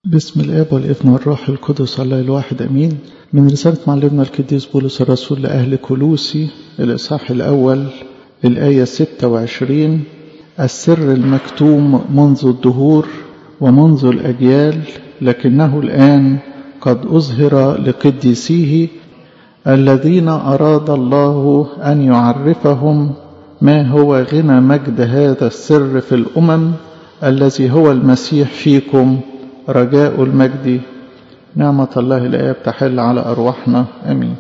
بسم الاب والابن والروح القدس الله الواحد امين من رساله معلمنا القديس بولس الرسول لاهل كلوسي الاصحاح الاول الايه 26 السر المكتوم منذ الدهور ومنذ الاجيال لكنه الان قد اظهر لقديسيه الذين اراد الله ان يعرفهم ما هو غنى مجد هذا السر في الامم الذي هو المسيح فيكم رجاء المجد نعمة الله الآب تحل على أرواحنا أمين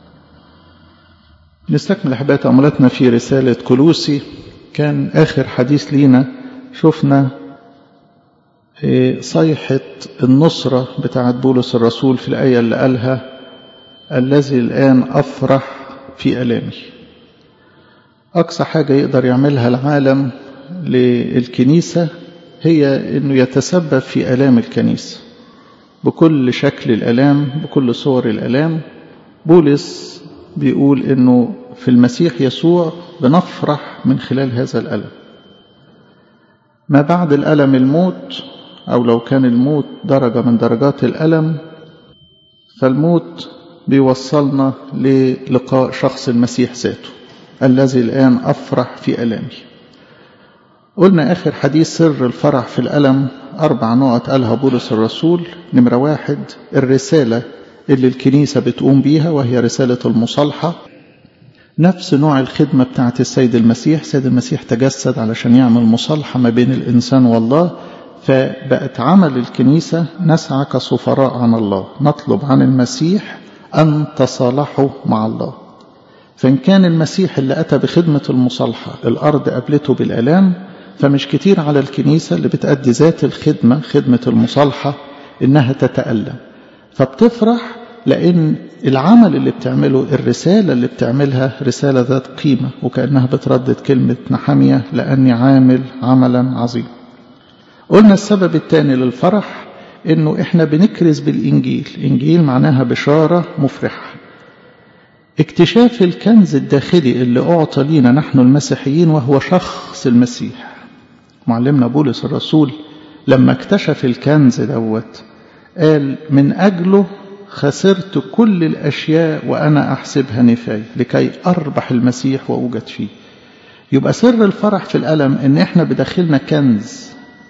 نستكمل أحباء تأملاتنا في رسالة كلوسي كان آخر حديث لينا شفنا صيحة النصرة بتاعت بولس الرسول في الآية اللي قالها الذي الآن أفرح في ألامي أقصى حاجة يقدر يعملها العالم للكنيسة هي أنه يتسبب في ألام الكنيسة بكل شكل الألام بكل صور الألام بولس بيقول أنه في المسيح يسوع بنفرح من خلال هذا الألم ما بعد الألم الموت أو لو كان الموت درجة من درجات الألم فالموت بيوصلنا للقاء شخص المسيح ذاته الذي الآن أفرح في ألامي قلنا آخر حديث سر الفرح في الألم أربع نقط قالها بولس الرسول نمرة واحد الرسالة اللي الكنيسة بتقوم بيها وهي رسالة المصالحة نفس نوع الخدمة بتاعت السيد المسيح السيد المسيح تجسد علشان يعمل مصالحة ما بين الإنسان والله فبقت عمل الكنيسة نسعى كسفراء عن الله نطلب عن المسيح أن تصالحوا مع الله فإن كان المسيح اللي أتى بخدمة المصالحة الأرض قبلته بالآلام فمش كتير على الكنيسة اللي بتأدي ذات الخدمة خدمة المصالحة إنها تتألم فبتفرح لأن العمل اللي بتعمله الرسالة اللي بتعملها رسالة ذات قيمة وكأنها بتردد كلمة نحمية لأني عامل عملا عظيم قلنا السبب الثاني للفرح إنه إحنا بنكرز بالإنجيل إنجيل معناها بشارة مفرحة اكتشاف الكنز الداخلي اللي أعطى لينا نحن المسيحيين وهو شخص المسيح معلمنا بولس الرسول لما اكتشف الكنز دوت قال من أجله خسرت كل الأشياء وأنا أحسبها نفاية لكي أربح المسيح وأوجد فيه يبقى سر الفرح في الألم إن إحنا بداخلنا كنز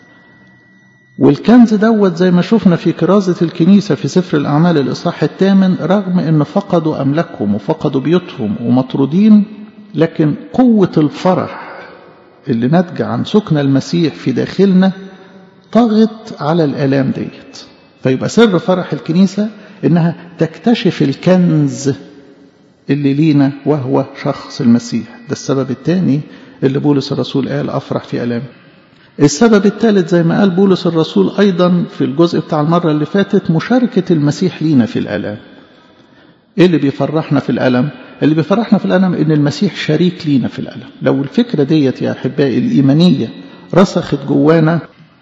والكنز دوت زي ما شفنا في كرازة الكنيسة في سفر الأعمال الإصحاح الثامن رغم أن فقدوا أملاكهم وفقدوا بيوتهم ومطرودين لكن قوة الفرح اللي ناتجة عن سكن المسيح في داخلنا طغت على الآلام ديت فيبقى سر فرح الكنيسة إنها تكتشف الكنز اللي لينا وهو شخص المسيح ده السبب الثاني اللي بولس الرسول قال أفرح في ألامي السبب الثالث زي ما قال بولس الرسول أيضا في الجزء بتاع المرة اللي فاتت مشاركة المسيح لينا في الألم إيه اللي بيفرحنا في الألم اللي بيفرحنا في الألم إن المسيح شريك لينا في الألم لو الفكرة ديت يا أحبائي الإيمانية رسخت جوانا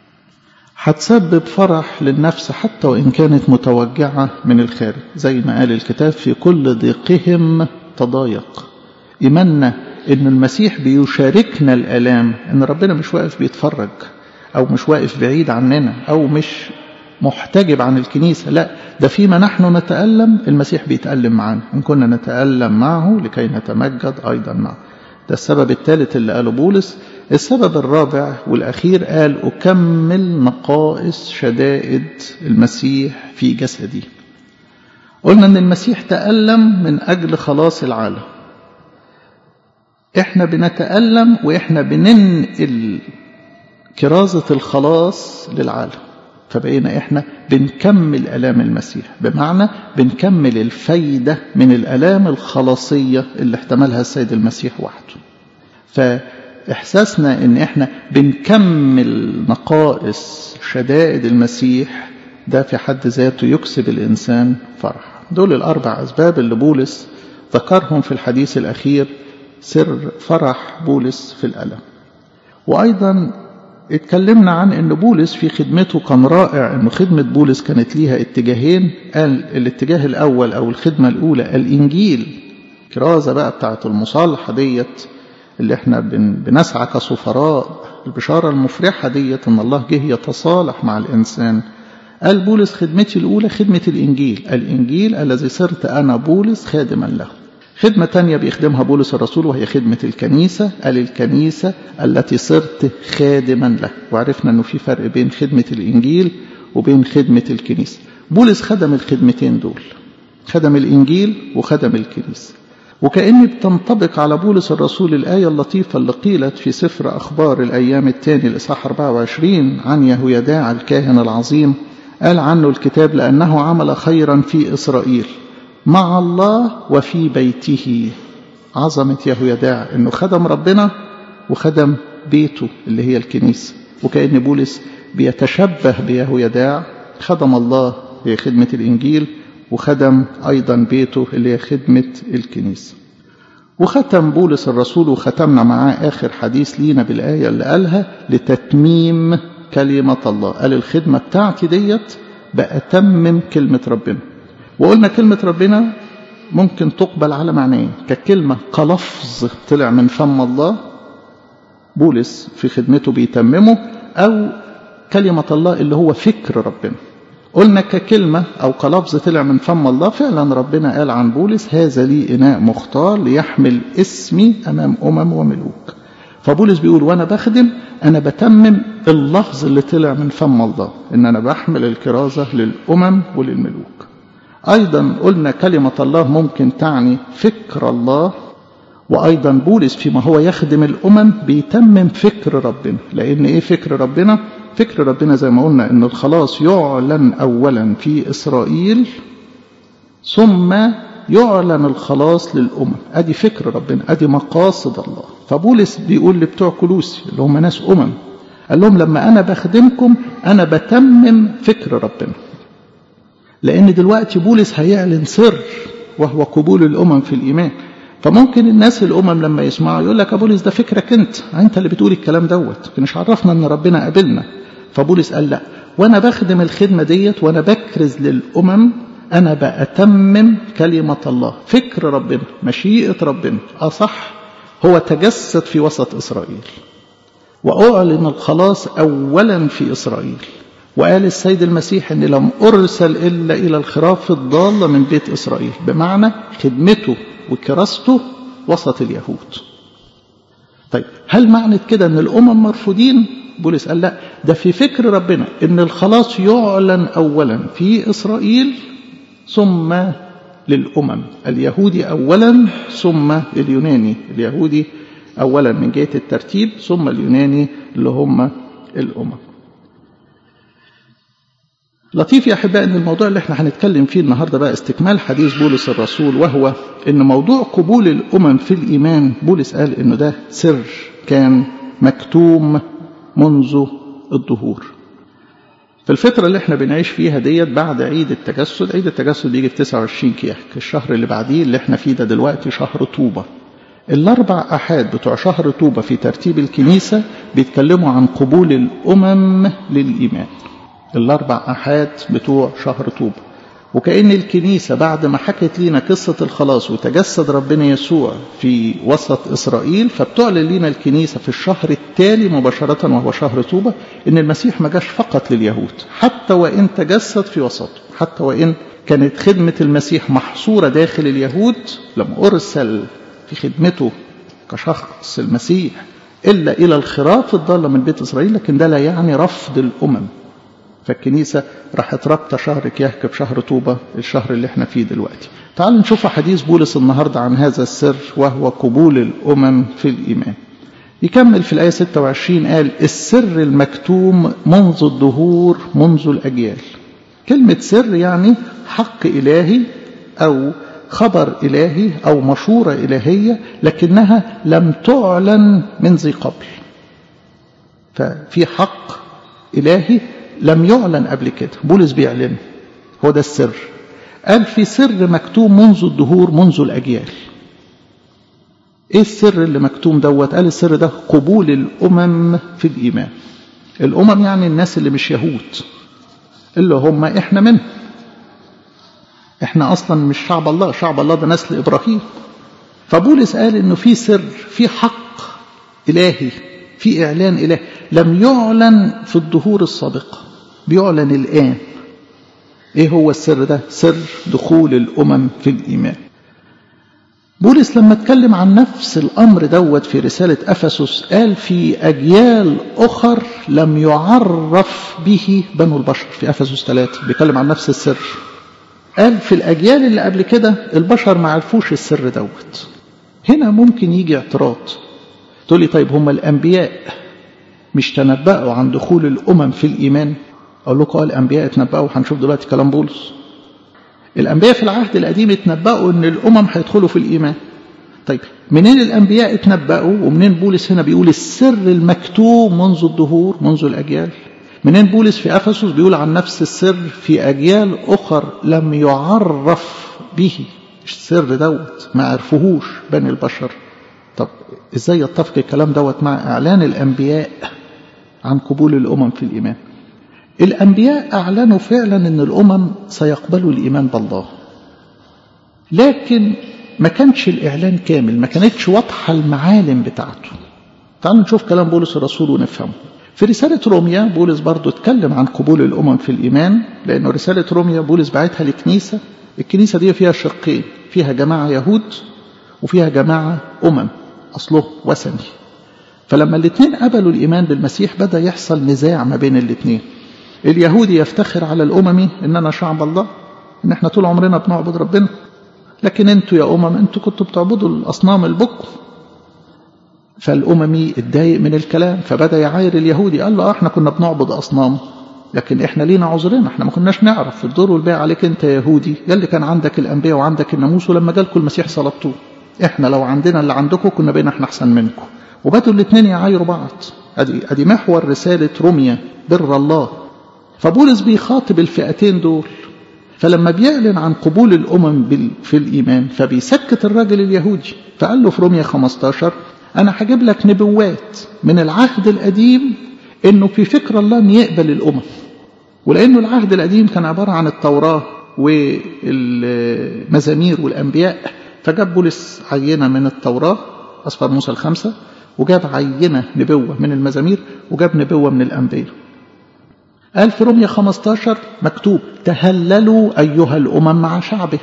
هتسبب فرح للنفس حتى وإن كانت متوجعة من الخارج زي ما قال الكتاب في كل ضيقهم تضايق إيماننا ان المسيح بيشاركنا الالام ان ربنا مش واقف بيتفرج او مش واقف بعيد عننا او مش محتجب عن الكنيسه لا ده فيما نحن نتالم المسيح بيتالم معنا ان كنا نتالم معه لكي نتمجد ايضا معه ده السبب الثالث اللي قاله بولس السبب الرابع والاخير قال اكمل نقائص شدائد المسيح في جسدي قلنا ان المسيح تالم من اجل خلاص العالم احنا بنتألم واحنا بننقل كرازة الخلاص للعالم فبقينا احنا بنكمل ألام المسيح بمعنى بنكمل الفايدة من الألام الخلاصية اللي احتملها السيد المسيح وحده فإحساسنا ان احنا بنكمل نقائص شدائد المسيح ده في حد ذاته يكسب الإنسان فرح دول الأربع أسباب اللي بولس ذكرهم في الحديث الأخير سر فرح بولس في الألم وأيضا اتكلمنا عن أن بولس في خدمته كان رائع أن خدمة بولس كانت ليها اتجاهين قال الاتجاه الأول أو الخدمة الأولى الإنجيل كرازة بقى بتاعت المصالحة ديت اللي احنا بنسعى كسفراء البشارة المفرحة ديت أن الله جه يتصالح مع الإنسان قال بولس خدمتي الأولى خدمة الإنجيل الإنجيل الذي صرت أنا بولس خادما له خدمة تانية بيخدمها بولس الرسول وهي خدمة الكنيسة قال الكنيسة التي صرت خادما له وعرفنا أنه في فرق بين خدمة الإنجيل وبين خدمة الكنيسة بولس خدم الخدمتين دول خدم الإنجيل وخدم الكنيسة وكأن بتنطبق على بولس الرسول الآية اللطيفة اللي قيلت في سفر أخبار الأيام الثاني الإصحاح 24 عن يهويداع الكاهن العظيم قال عنه الكتاب لأنه عمل خيرا في إسرائيل مع الله وفي بيته عظمة يهويداع أنه خدم ربنا وخدم بيته اللي هي الكنيسة وكأن بولس بيتشبه بيهويداع خدم الله في خدمة الإنجيل وخدم أيضا بيته اللي هي خدمة الكنيسة وختم بولس الرسول وختمنا معاه آخر حديث لينا بالآية اللي قالها لتتميم كلمة الله قال الخدمة بتاعتي ديت بأتمم كلمة ربنا وقلنا كلمة ربنا ممكن تقبل على معنيين ككلمة كلفظ طلع من فم الله بولس في خدمته بيتممه أو كلمة الله اللي هو فكر ربنا قلنا ككلمة أو كلفظ طلع من فم الله فعلا ربنا قال عن بولس هذا لي إناء مختار ليحمل اسمي أمام أمم وملوك فبولس بيقول وأنا بخدم أنا بتمم اللفظ اللي طلع من فم الله إن أنا بحمل الكرازة للأمم وللملوك أيضا قلنا كلمة الله ممكن تعني فكر الله وأيضا بولس فيما هو يخدم الأمم بيتمم فكر ربنا لأن إيه فكر ربنا فكر ربنا زي ما قلنا ان الخلاص يعلن اولا في اسرائيل ثم يعلن الخلاص للامم ادي فكر ربنا ادي مقاصد الله فبولس بيقول لبتوع كلوسي اللي هم ناس امم قال لهم لما انا بخدمكم انا بتمم فكر ربنا لان دلوقتي بولس هيعلن سر وهو قبول الامم في الايمان فممكن الناس الامم لما يسمعوا يقول لك يا بولس ده فكرك انت انت اللي بتقول الكلام دوت مش عرفنا ان ربنا قابلنا فبولس قال لا وانا بخدم الخدمه ديت وانا بكرز للامم انا بأتمم كلمه الله فكر ربنا مشيئه ربنا اصح هو تجسد في وسط اسرائيل واعلن الخلاص اولا في اسرائيل وقال السيد المسيح ان لم ارسل الا الى الخراف الضاله من بيت اسرائيل بمعنى خدمته وكراسته وسط اليهود طيب هل معنى كده ان الامم مرفوضين بولس قال لا ده في فكر ربنا ان الخلاص يعلن اولا في اسرائيل ثم للامم اليهودي اولا ثم اليوناني اليهودي اولا من جهه الترتيب ثم اليوناني اللي هم الامم لطيف يا احبائي ان الموضوع اللي احنا هنتكلم فيه النهارده بقى استكمال حديث بولس الرسول وهو ان موضوع قبول الامم في الايمان بولس قال انه ده سر كان مكتوم منذ الظهور في الفترة اللي احنا بنعيش فيها ديت بعد عيد التجسد عيد التجسد بيجي في 29 كياك الشهر اللي بعديه اللي احنا فيه ده دلوقتي شهر طوبة الأربع أحاد بتوع شهر طوبة في ترتيب الكنيسة بيتكلموا عن قبول الأمم للإيمان الأربع أحاد بتوع شهر طوبة وكأن الكنيسة بعد ما حكت لنا قصة الخلاص وتجسد ربنا يسوع في وسط إسرائيل فبتعلن لنا الكنيسة في الشهر التالي مباشرة وهو شهر طوبة إن المسيح ما جاش فقط لليهود حتى وإن تجسد في وسطه حتى وإن كانت خدمة المسيح محصورة داخل اليهود لما أرسل في خدمته كشخص المسيح إلا إلى الخراف الضالة من بيت إسرائيل لكن ده لا يعني رفض الأمم فالكنيسة راحت رابطة شهر كيهك بشهر طوبة الشهر اللي احنا فيه دلوقتي تعالوا نشوف حديث بولس النهاردة عن هذا السر وهو قبول الأمم في الإيمان يكمل في الآية 26 قال السر المكتوم منذ الدهور منذ الأجيال كلمة سر يعني حق إلهي أو خبر إلهي أو مشورة إلهية لكنها لم تعلن من ذي قبل ففي حق إلهي لم يعلن قبل كده بولس بيعلنه هو ده السر قال في سر مكتوم منذ الدهور منذ الأجيال ايه السر اللي مكتوم دوت قال السر ده قبول الأمم في الإيمان الأمم يعني الناس اللي مش يهود اللي هم احنا منهم احنا اصلا مش شعب الله شعب الله ده نسل ابراهيم فبولس قال انه في سر في حق الهي في اعلان الهي لم يعلن في الدهور السابقه بيعلن الان ايه هو السر ده سر دخول الامم في الايمان بولس لما اتكلم عن نفس الامر دوت في رساله افسس قال في اجيال اخر لم يعرف به بنو البشر في افسس ثلاثة بيتكلم عن نفس السر قال في الاجيال اللي قبل كده البشر ما عرفوش السر دوت هنا ممكن يجي اعتراض تقول لي طيب هم الانبياء مش تنبأوا عن دخول الامم في الايمان اقول لكم اه الانبياء اتنبأوا هنشوف دلوقتي كلام بولس الأنبياء في العهد القديم اتنبأوا أن الأمم هيدخلوا في الإيمان طيب منين الأنبياء اتنبأوا ومنين بولس هنا بيقول السر المكتوم منذ الدهور منذ الأجيال منين بولس في أفسس بيقول عن نفس السر في أجيال أخر لم يعرف به السر دوت ما عرفوهوش بني البشر طب ازاي يتفق الكلام دوت مع اعلان الانبياء عن قبول الامم في الايمان الأنبياء أعلنوا فعلا أن الأمم سيقبلوا الإيمان بالله لكن ما كانش الإعلان كامل ما كانتش واضحة المعالم بتاعته تعالوا نشوف كلام بولس الرسول ونفهمه في رسالة روميا بولس برضو اتكلم عن قبول الأمم في الإيمان لأنه رسالة روميا بولس بعتها لكنيسة الكنيسة دي فيها شقين فيها جماعة يهود وفيها جماعة أمم أصله وثني فلما الاثنين قبلوا الإيمان بالمسيح بدأ يحصل نزاع ما بين الاثنين اليهودي يفتخر على الأمم إننا شعب الله إن إحنا طول عمرنا بنعبد ربنا لكن أنتوا يا أمم أنتوا كنتوا بتعبدوا الأصنام البكر فالأممي اتضايق من الكلام فبدأ يعاير اليهودي قال له إحنا كنا بنعبد أصنام لكن إحنا لينا عذرنا إحنا ما كناش نعرف الدور والبيع عليك أنت يا يهودي يلي كان عندك الأنبياء وعندك الناموس ولما جالكم المسيح صلبتوه إحنا لو عندنا اللي عندكم كنا بقينا إحنا أحسن منكم وبدوا الاثنين يعايروا بعض أدي أدي محور رسالة روميا بر الله فبولس بيخاطب الفئتين دول فلما بيعلن عن قبول الأمم في الإيمان فبيسكت الراجل اليهودي فقال له في رومية 15 أنا هجيب لك نبوات من العهد القديم إنه في فكر الله أن يقبل الأمم ولأنه العهد القديم كان عبارة عن التوراة والمزامير والأنبياء فجاب بولس عينة من التوراة أصفر موسى الخمسة وجاب عينة نبوة من المزامير وجاب نبوة من الأنبياء قال في رمية 15 مكتوب تهللوا أيها الأمم مع شعبه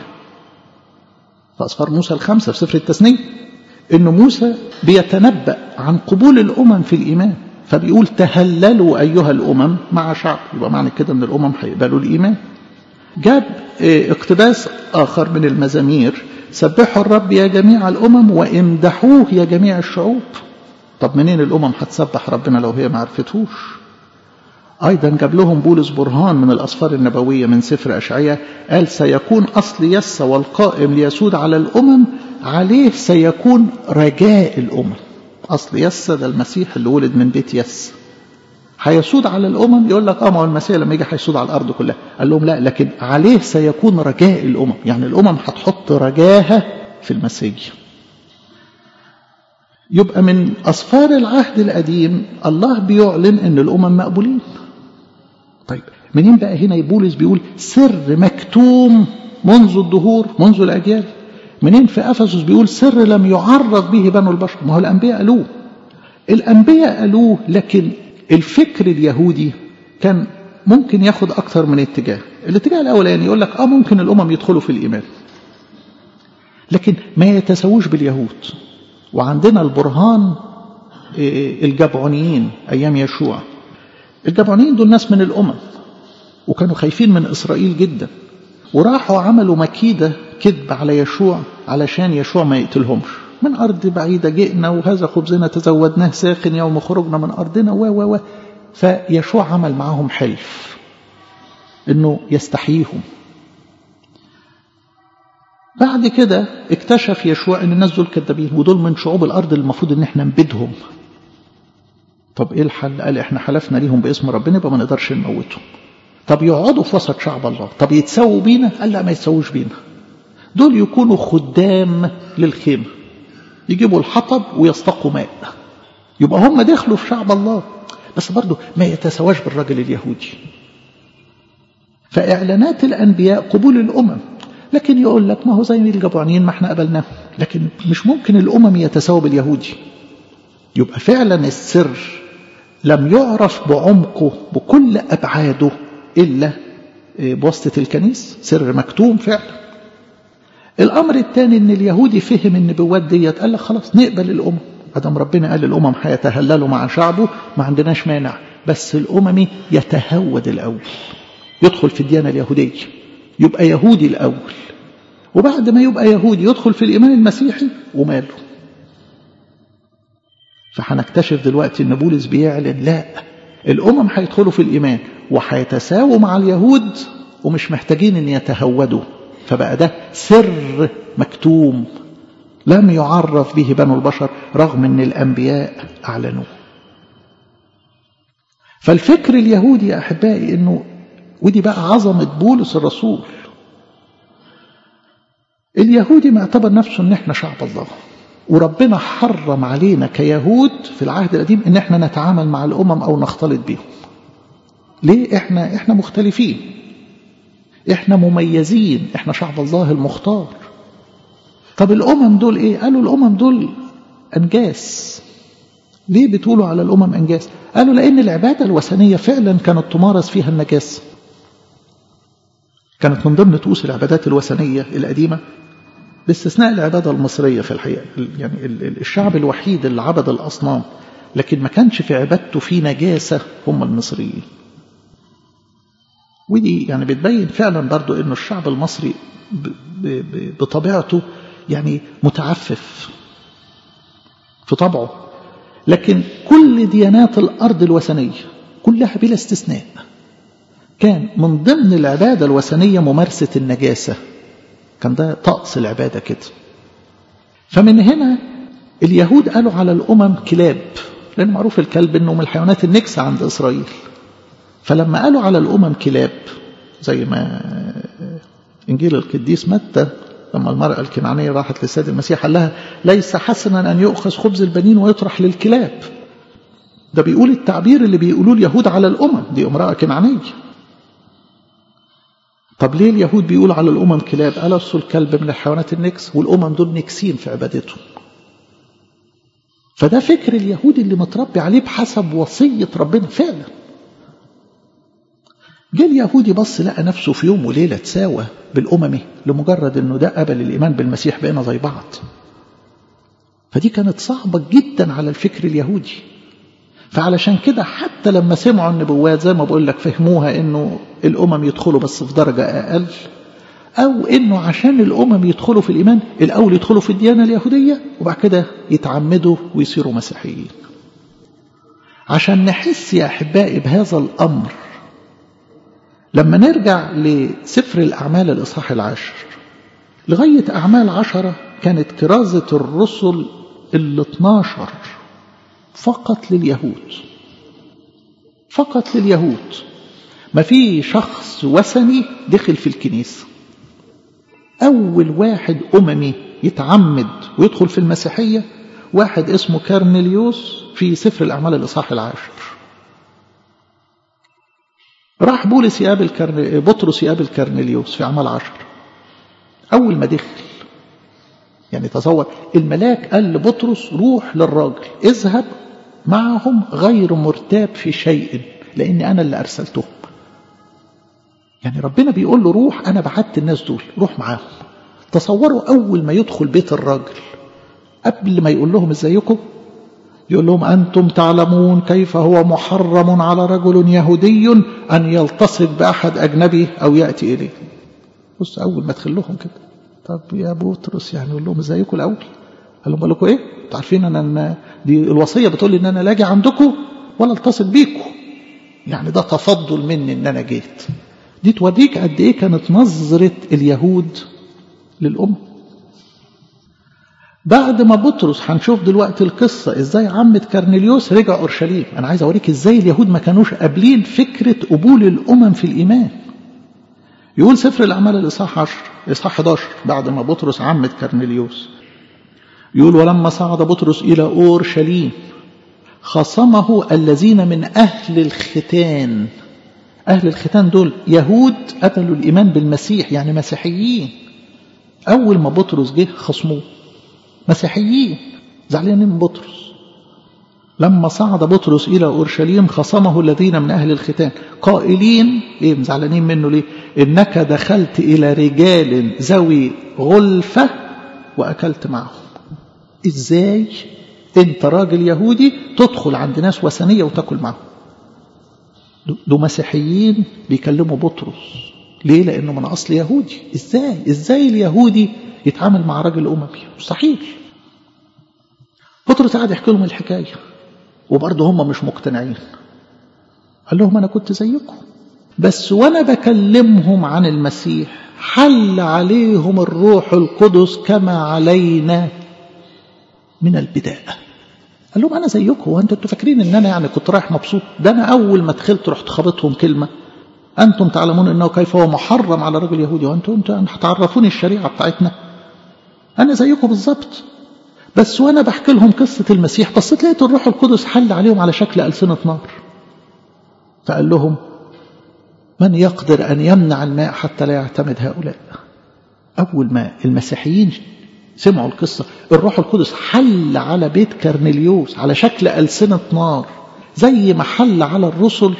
فأصفر موسى الخمسة في سفر التثنية إن موسى بيتنبأ عن قبول الأمم في الإيمان فبيقول تهللوا أيها الأمم مع شعب يبقى معنى كده أن الأمم هيقبلوا الإيمان جاب اقتباس آخر من المزامير سبحوا الرب يا جميع الأمم وامدحوه يا جميع الشعوب طب منين الأمم هتسبح ربنا لو هي ما عرفتهوش أيضا جاب لهم بولس برهان من الأسفار النبوية من سفر أشعية قال سيكون أصل يس والقائم ليسود على الأمم عليه سيكون رجاء الأمم أصل يس ده المسيح اللي ولد من بيت يس هيسود على الأمم يقول لك اه ما هو المسيح لما يجي هيسود على الأرض كلها قال لهم لا لكن عليه سيكون رجاء الأمم يعني الأمم هتحط رجاها في المسيح يبقى من أسفار العهد القديم الله بيعلن أن الأمم مقبولين طيب منين بقى هنا بولس بيقول سر مكتوم منذ الدهور منذ الأجيال منين في أفسس بيقول سر لم يعرف به بنو البشر ما هو الأنبياء قالوه الأنبياء قالوه لكن الفكر اليهودي كان ممكن ياخد أكثر من اتجاه الاتجاه الأولاني يقول لك آه ممكن الأمم يدخلوا في الإيمان لكن ما يتساووش باليهود وعندنا البرهان الجبعونيين أيام يشوع الجبعونيين دول ناس من الأمم وكانوا خايفين من إسرائيل جدا وراحوا عملوا مكيدة كذب على يشوع علشان يشوع ما يقتلهمش من أرض بعيدة جئنا وهذا خبزنا تزودناه ساخن يوم خرجنا من أرضنا و و و فيشوع عمل معاهم حلف إنه يستحييهم بعد كده اكتشف يشوع ان الناس دول كذابين ودول من شعوب الارض اللي المفروض ان احنا نبيدهم طب ايه الحل قال احنا حلفنا ليهم باسم ربنا يبقى ما نقدرش نموتهم طب يقعدوا في وسط شعب الله طب يتساووا بينا قال لا ما يتساووش بينا دول يكونوا خدام للخيمة يجيبوا الحطب ويستقوا ماء يبقى هم دخلوا في شعب الله بس برضه ما يتساواش بالراجل اليهودي فإعلانات الأنبياء قبول الأمم لكن يقول لك ما هو زي الجبعانيين ما احنا قبلناه لكن مش ممكن الأمم يتساوى باليهودي يبقى فعلا السر لم يعرف بعمقه بكل أبعاده إلا بواسطة الكنيس سر مكتوم فعلا الأمر الثاني إن اليهودي فهم النبوات ديت قال لك خلاص نقبل الأمم ادم ربنا قال الأمم هيتهللوا مع شعبه ما عندناش مانع بس الأممي يتهود الأول يدخل في الديانة اليهودية يبقى يهودي الأول وبعد ما يبقى يهودي يدخل في الإيمان المسيحي وماله فهنكتشف دلوقتي ان بولس بيعلن لا الامم هيدخلوا في الايمان وهيتساووا مع اليهود ومش محتاجين ان يتهودوا فبقى ده سر مكتوم لم يعرف به بنو البشر رغم ان الانبياء اعلنوه فالفكر اليهودي يا احبائي انه ودي بقى عظمه بولس الرسول اليهودي معتبر نفسه ان احنا شعب الله وربنا حرم علينا كيهود في العهد القديم ان احنا نتعامل مع الامم او نختلط بيهم ليه احنا احنا مختلفين احنا مميزين احنا شعب الله المختار طب الامم دول ايه قالوا الامم دول انجاس ليه بتقولوا على الامم انجاس قالوا لان العباده الوثنيه فعلا كانت تمارس فيها النجاسه كانت من ضمن طقوس العبادات الوثنيه القديمه باستثناء العبادة المصرية في الحقيقة يعني الشعب الوحيد اللي عبد الأصنام لكن ما كانش في عبادته في نجاسة هم المصريين ودي يعني بتبين فعلا برضو انه الشعب المصري بطبيعته يعني متعفف في طبعه لكن كل ديانات الأرض الوثنية كلها بلا استثناء كان من ضمن العبادة الوثنية ممارسة النجاسة كان ده طقس العبادة كده فمن هنا اليهود قالوا على الأمم كلاب لأن معروف الكلب أنه من الحيوانات النكسة عند إسرائيل فلما قالوا على الأمم كلاب زي ما إنجيل القديس متى لما المرأة الكنعانية راحت للسيد المسيح قال لها ليس حسنا أن يؤخذ خبز البنين ويطرح للكلاب ده بيقول التعبير اللي بيقولوه اليهود على الأمم دي امرأة كنعانية طب ليه اليهود بيقولوا على الأمم كلاب قال أصل الكلب من الحيوانات النكس والأمم دول نكسين في عبادتهم فده فكر اليهود اللي متربي عليه بحسب وصية ربنا فعلا جه اليهودي بص لقى نفسه في يوم وليلة تساوى بالأممي لمجرد أنه ده قبل الإيمان بالمسيح بقينا زي بعض فدي كانت صعبة جدا على الفكر اليهودي فعلشان كده حتى لما سمعوا النبوات زي ما بقول لك فهموها انه الامم يدخلوا بس في درجه اقل او انه عشان الامم يدخلوا في الايمان الاول يدخلوا في الديانه اليهوديه وبعد كده يتعمدوا ويصيروا مسيحيين عشان نحس يا احبائي بهذا الامر لما نرجع لسفر الاعمال الاصحاح العاشر لغايه اعمال عشره كانت كرازه الرسل ال 12 فقط لليهود فقط لليهود ما في شخص وثني دخل في الكنيسة أول واحد أممي يتعمد ويدخل في المسيحية واحد اسمه كارنيليوس في سفر الأعمال الإصحاح العاشر راح بولس يقابل كرن... بطرس يقابل كارنيليوس في أعمال عشر أول ما دخل يعني تصور الملاك قال لبطرس روح للراجل اذهب معهم غير مرتاب في شيء لأني أنا اللي أرسلتهم يعني ربنا بيقول له روح أنا بعت الناس دول روح معاهم تصوروا أول ما يدخل بيت الراجل قبل ما يقول لهم ازيكم يقول لهم أنتم تعلمون كيف هو محرم على رجل يهودي أن يلتصق بأحد أجنبي أو يأتي إليه بص أول ما تدخل لهم كده طب يا بطرس يعني يقول لهم ازيكم الأول قال لهم لكم ايه انتوا عارفين انا دي الوصيه بتقول لي ان انا لا اجي عندكم ولا اتصل بيكم يعني ده تفضل مني ان انا جيت دي توريك قد ايه كانت نظره اليهود للامه بعد ما بطرس هنشوف دلوقتي القصة ازاي عمة كارنيليوس رجع أورشليم أنا عايز أوريك ازاي اليهود ما كانوش قابلين فكرة قبول الأمم في الإيمان يقول سفر الأعمال الإصحاح 10 إصحاح 11 بعد ما بطرس عمة كارنيليوس يقول ولما صعد بطرس إلى أورشليم خصمه الذين من أهل الختان أهل الختان دول يهود قبلوا الإيمان بالمسيح يعني مسيحيين أول ما بطرس جه خصموه مسيحيين زعلانين من بطرس لما صعد بطرس إلى أورشليم خصمه الذين من أهل الختان قائلين ليه زعلانين منه ليه إنك دخلت إلى رجال ذوي غلفة وأكلت معهم إزاي أنت راجل يهودي تدخل عند ناس وثنية وتاكل معهم دول مسيحيين بيكلموا بطرس ليه لأنه من أصل يهودي إزاي إزاي اليهودي يتعامل مع راجل أممي مستحيل بطرس قاعد يحكي لهم الحكاية وبرضه هم مش مقتنعين قال لهم أنا كنت زيكم بس وأنا بكلمهم عن المسيح حل عليهم الروح القدس كما علينا من البداية قال لهم أنا زيكم وأنتوا انتوا فاكرين إن أنا يعني كنت رايح مبسوط ده أنا أول ما دخلت رحت خبطهم كلمة أنتم تعلمون أنه كيف هو محرم على رجل يهودي وأنتم أنتم هتعرفوني الشريعة بتاعتنا أنا زيكم بالظبط بس وأنا بحكي لهم قصة المسيح بصيت لقيت الروح القدس حل عليهم على شكل ألسنة نار فقال لهم من يقدر أن يمنع الماء حتى لا يعتمد هؤلاء أول ما المسيحيين سمعوا القصة الروح القدس حل على بيت كرنليوس على شكل ألسنة نار زي ما حل على الرسل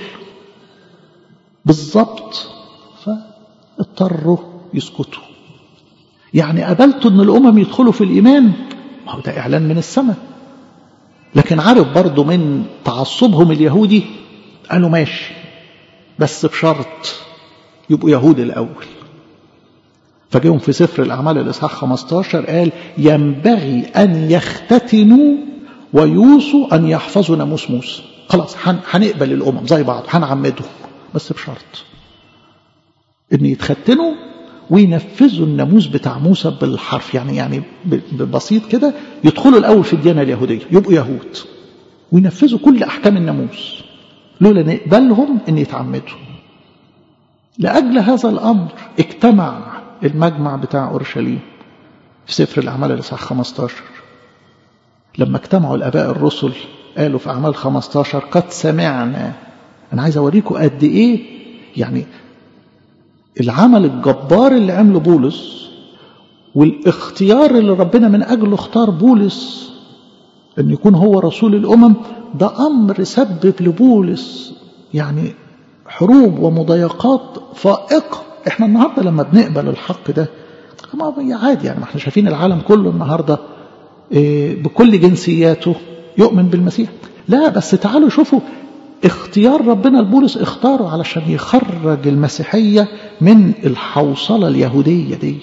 بالظبط فاضطروا يسكتوا يعني قبلتوا ان الامم يدخلوا في الايمان ما هو ده اعلان من السماء لكن عارف برضه من تعصبهم اليهودي قالوا ماشي بس بشرط يبقوا يهود الاول فجيهم في سفر الاعمال الاصحاح 15 قال ينبغي ان يختتنوا ويوصوا ان يحفظوا ناموس موسى خلاص هنقبل الامم زي بعض هنعمدهم بس بشرط ان يتختنوا وينفذوا الناموس بتاع موسى بالحرف يعني يعني ببسيط كده يدخلوا الاول في الديانه اليهوديه يبقوا يهود وينفذوا كل احكام الناموس لولا نقبلهم ان يتعمدوا لاجل هذا الامر اجتمع المجمع بتاع اورشليم في سفر الاعمال الاصحاح 15 لما اجتمعوا الاباء الرسل قالوا في اعمال 15 قد سمعنا انا عايز اوريكم قد ايه يعني العمل الجبار اللي عمله بولس والاختيار اللي ربنا من اجله اختار بولس ان يكون هو رسول الامم ده امر سبب لبولس يعني حروب ومضايقات فائقه احنا النهارده لما بنقبل الحق ده ما عادي يعني ما احنا شايفين العالم كله النهارده بكل جنسياته يؤمن بالمسيح لا بس تعالوا شوفوا اختيار ربنا لبولس اختاره علشان يخرج المسيحية من الحوصلة اليهودية ديت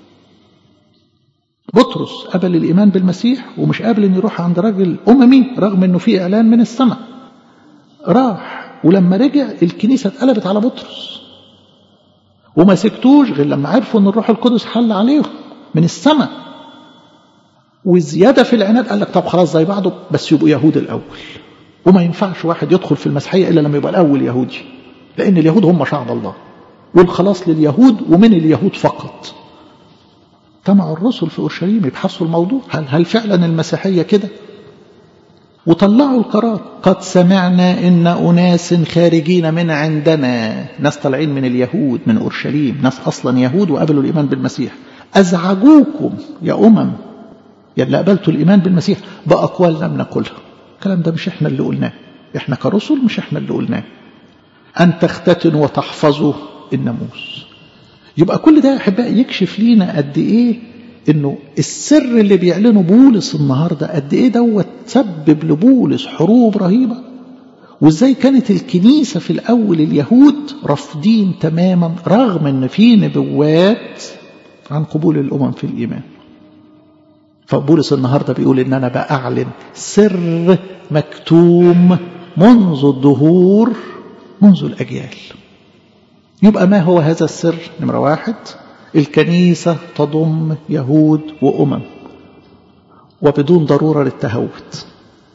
بطرس قبل الإيمان بالمسيح ومش قابل أن يروح عند راجل أممي رغم أنه في إعلان من السماء راح ولما رجع الكنيسة اتقلبت على بطرس وما سكتوش غير لما عرفوا أن الروح القدس حل عليهم من السماء وزيادة في العناد قال لك طب خلاص زي بعضه بس يبقوا يهود الأول وما ينفعش واحد يدخل في المسيحية إلا لما يبقى الأول يهودي لأن اليهود هم شعب الله والخلاص لليهود ومن اليهود فقط اجتمعوا الرسل في أورشليم يبحثوا الموضوع هل, هل فعلا المسيحية كده وطلعوا القرار قد سمعنا إن أناس خارجين من عندنا ناس طالعين من اليهود من أورشليم ناس أصلا يهود وقبلوا الإيمان بالمسيح أزعجوكم يا أمم يا اللي قبلتوا الإيمان بالمسيح بأقوال لم نقلها الكلام ده مش احنا اللي قلناه احنا كرسل مش احنا اللي قلناه أن تختتنوا وتحفظوا الناموس يبقى كل ده أحباء يكشف لينا قد إيه إنه السر اللي بيعلنه بولس النهارده قد إيه دوت سبب لبولس حروب رهيبة وإزاي كانت الكنيسة في الأول اليهود رافضين تماما رغم إن في نبوات عن قبول الأمم في الإيمان فبولس النهاردة بيقول إن أنا بأعلن سر مكتوم منذ الدهور منذ الأجيال يبقى ما هو هذا السر نمرة واحد الكنيسة تضم يهود وأمم وبدون ضرورة للتهوت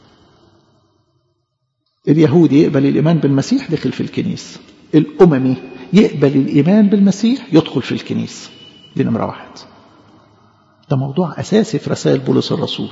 اليهودي يقبل الإيمان بالمسيح دخل في الكنيسة الأممي يقبل الإيمان بالمسيح يدخل في الكنيسة دي نمرة واحد ده موضوع أساسي في رسائل بولس الرسول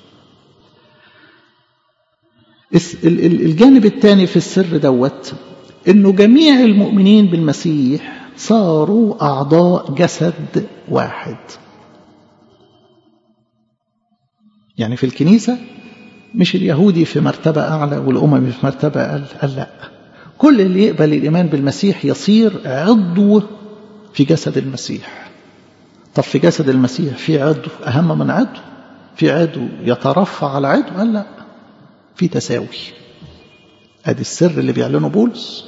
الجانب الثاني في السر دوت انه جميع المؤمنين بالمسيح صاروا اعضاء جسد واحد يعني في الكنيسه مش اليهودي في مرتبة أعلى والأممي في مرتبة أقل قال لا كل اللي يقبل الإيمان بالمسيح يصير عضو في جسد المسيح طب في جسد المسيح في عضو أهم من عضو في عضو يترفع على عضو قال لا في تساوي ادي السر اللي بيعلنه بولس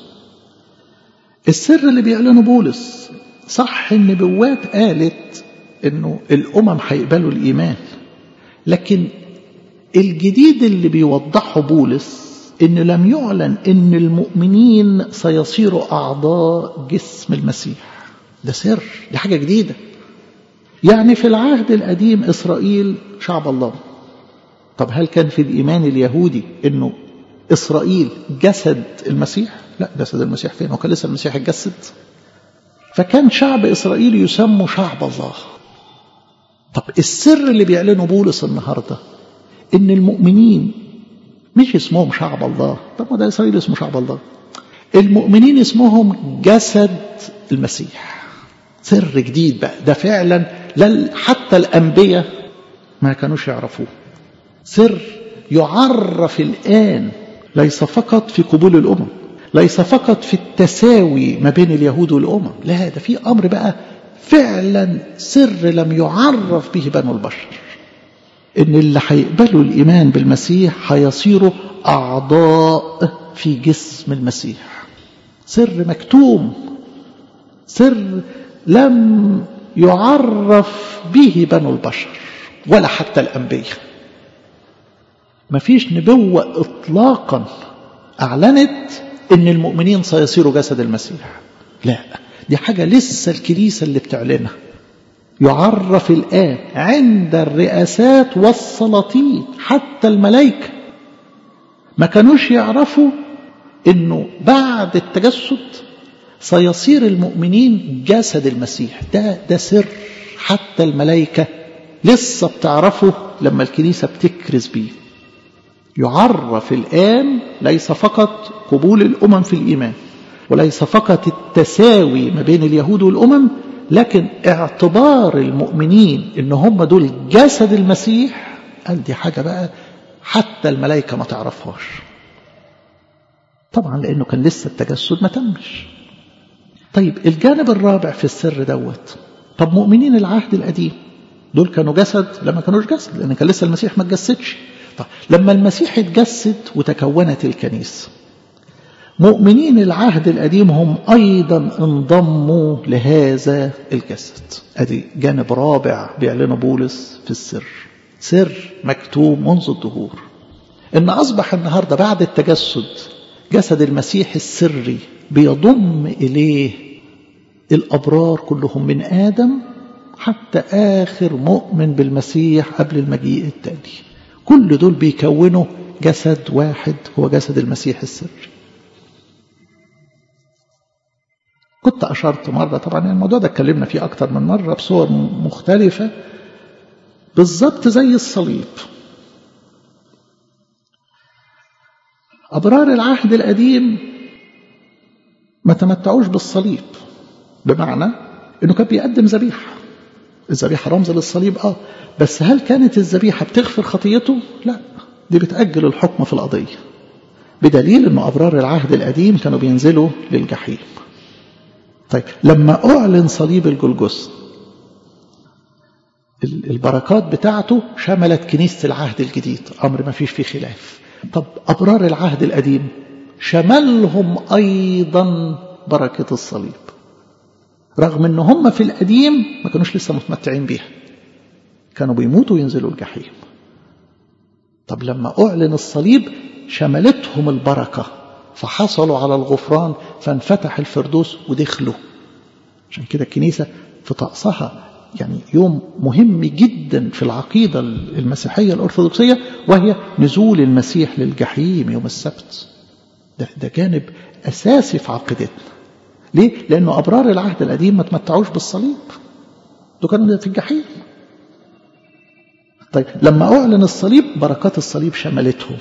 السر اللي بيعلنه بولس صح النبوات قالت انه الامم هيقبلوا الايمان لكن الجديد اللي بيوضحه بولس ان لم يعلن ان المؤمنين سيصيروا اعضاء جسم المسيح ده سر دي حاجه جديده يعني في العهد القديم اسرائيل شعب الله طب هل كان في الايمان اليهودي انه اسرائيل جسد المسيح لا جسد المسيح فين وكان لسه المسيح اتجسد فكان شعب اسرائيل يسمى شعب الله طب السر اللي بيعلنه بولس النهارده ان المؤمنين مش اسمهم شعب الله طب ما ده اسرائيل اسمه شعب الله المؤمنين اسمهم جسد المسيح سر جديد بقى ده فعلا لا حتى الانبياء ما كانوش يعرفوه سر يعرف الان ليس فقط في قبول الامم ليس فقط في التساوي ما بين اليهود والامم لا ده في امر بقى فعلا سر لم يعرف به بنو البشر ان اللي هيقبلوا الايمان بالمسيح هيصيروا اعضاء في جسم المسيح سر مكتوم سر لم يعرف به بنو البشر ولا حتى الانبياء ما فيش نبوة اطلاقا اعلنت ان المؤمنين سيصيروا جسد المسيح لا دي حاجة لسه الكنيسة اللي بتعلنها يعرف الآن عند الرئاسات والسلاطين حتى الملائكة ما كانوش يعرفوا انه بعد التجسد سيصير المؤمنين جسد المسيح ده ده سر حتى الملائكة لسه بتعرفه لما الكنيسة بتكرز بيه يعرف الآن ليس فقط قبول الأمم في الإيمان وليس فقط التساوي ما بين اليهود والأمم لكن اعتبار المؤمنين ان هم دول جسد المسيح قال دي حاجة بقى حتى الملائكة ما تعرفهاش طبعا لأنه كان لسه التجسد ما تمش طيب الجانب الرابع في السر دوت طب مؤمنين العهد القديم دول كانوا جسد لما كانوش جسد لأن كان لسه المسيح ما اتجسدش طيب لما المسيح اتجسد وتكونت الكنيسة مؤمنين العهد القديم هم أيضا انضموا لهذا الجسد أدي جانب رابع بيعلنه بولس في السر سر مكتوب منذ الدهور إن أصبح النهاردة بعد التجسد جسد المسيح السري بيضم إليه الأبرار كلهم من آدم حتى آخر مؤمن بالمسيح قبل المجيء التالي كل دول بيكونوا جسد واحد هو جسد المسيح السري كنت أشرت مرة طبعا الموضوع ده اتكلمنا فيه أكتر من مرة بصور مختلفة بالظبط زي الصليب أبرار العهد القديم ما تمتعوش بالصليب بمعنى أنه كان بيقدم ذبيحة الذبيحة رمز للصليب آه بس هل كانت الذبيحة بتغفر خطيته؟ لا دي بتأجل الحكم في القضية بدليل أنه أبرار العهد القديم كانوا بينزلوا للجحيم طيب لما أعلن صليب الجلجث البركات بتاعته شملت كنيسة العهد الجديد أمر ما فيش فيه خلاف طب أبرار العهد القديم شملهم أيضا بركة الصليب رغم أن هم في القديم ما كانوش لسه متمتعين بيها كانوا بيموتوا وينزلوا الجحيم طب لما أعلن الصليب شملتهم البركة فحصلوا على الغفران فانفتح الفردوس ودخلوا عشان كده الكنيسة في طقسها يعني يوم مهم جدا في العقيدة المسيحية الأرثوذكسية وهي نزول المسيح للجحيم يوم السبت ده, ده جانب أساسي في عقيدتنا ليه؟ لأنه أبرار العهد القديم ما تمتعوش بالصليب دول كانوا في الجحيم طيب لما أعلن الصليب بركات الصليب شملتهم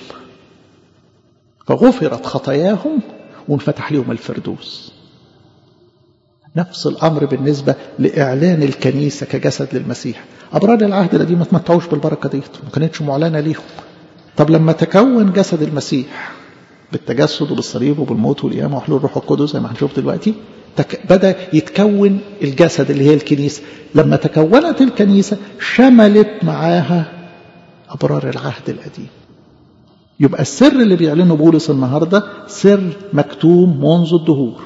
فغفرت خطاياهم وانفتح لهم الفردوس نفس الأمر بالنسبة لإعلان الكنيسة كجسد للمسيح أبرار العهد القديم ما تمتعوش بالبركة دي ما كانتش معلنة ليهم طب لما تكون جسد المسيح بالتجسد وبالصليب وبالموت والقيامة وحلول الروح القدس زي ما هنشوف دلوقتي تك... بدأ يتكون الجسد اللي هي الكنيسة لما تكونت الكنيسة شملت معاها أبرار العهد القديم يبقى السر اللي بيعلنه بولس النهاردة سر مكتوم منذ الدهور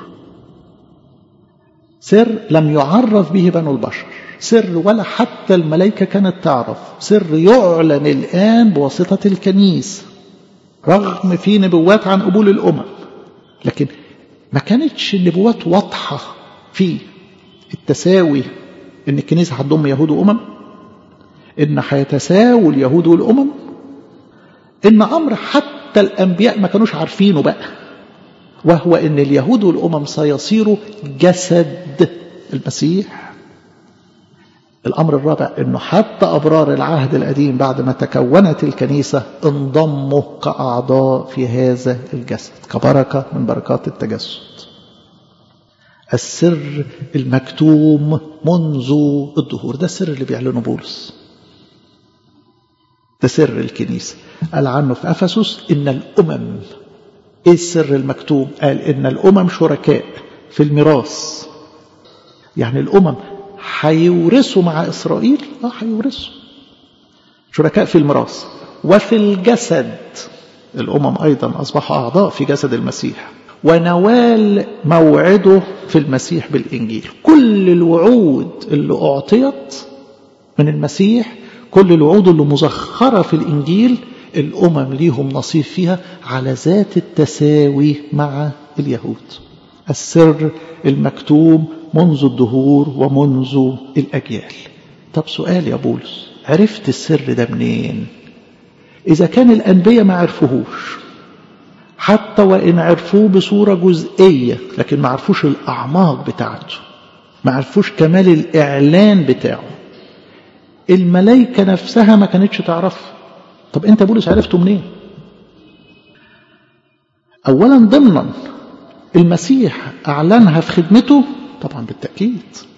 سر لم يعرف به بنو البشر سر ولا حتى الملائكة كانت تعرف سر يعلن الآن بواسطة الكنيسة رغم في نبوات عن قبول الأمم لكن ما كانتش النبوات واضحة في التساوي إن الكنيسة هتضم يهود وأمم إن هيتساووا اليهود والأمم إن أمر حتى الأنبياء ما كانوش عارفينه بقى وهو إن اليهود والأمم سيصيروا جسد المسيح الأمر الرابع أنه حتى أبرار العهد القديم بعد ما تكونت الكنيسة انضموا كأعضاء في هذا الجسد كبركة من بركات التجسد السر المكتوم منذ الدهور ده السر اللي بيعلنه بولس ده سر الكنيسة قال عنه في أفسس إن الأمم إيه السر المكتوم قال إن الأمم شركاء في الميراث يعني الأمم هيورثوا مع إسرائيل اه هيورثوا شركاء في الميراث وفي الجسد الأمم أيضا أصبحوا أعضاء في جسد المسيح ونوال موعده في المسيح بالإنجيل كل الوعود اللي أعطيت من المسيح كل الوعود اللي مزخرة في الإنجيل الأمم ليهم نصيب فيها على ذات التساوي مع اليهود السر المكتوم منذ الدهور ومنذ الأجيال طب سؤال يا بولس عرفت السر ده منين إذا كان الأنبياء ما عرفوهوش حتى وإن عرفوه بصورة جزئية لكن ما عرفوش الأعماق بتاعته ما عرفوش كمال الإعلان بتاعه الملائكة نفسها ما كانتش تعرفه طب أنت بولس عرفته منين أولا ضمنا المسيح أعلنها في خدمته طبعا بالتأكيد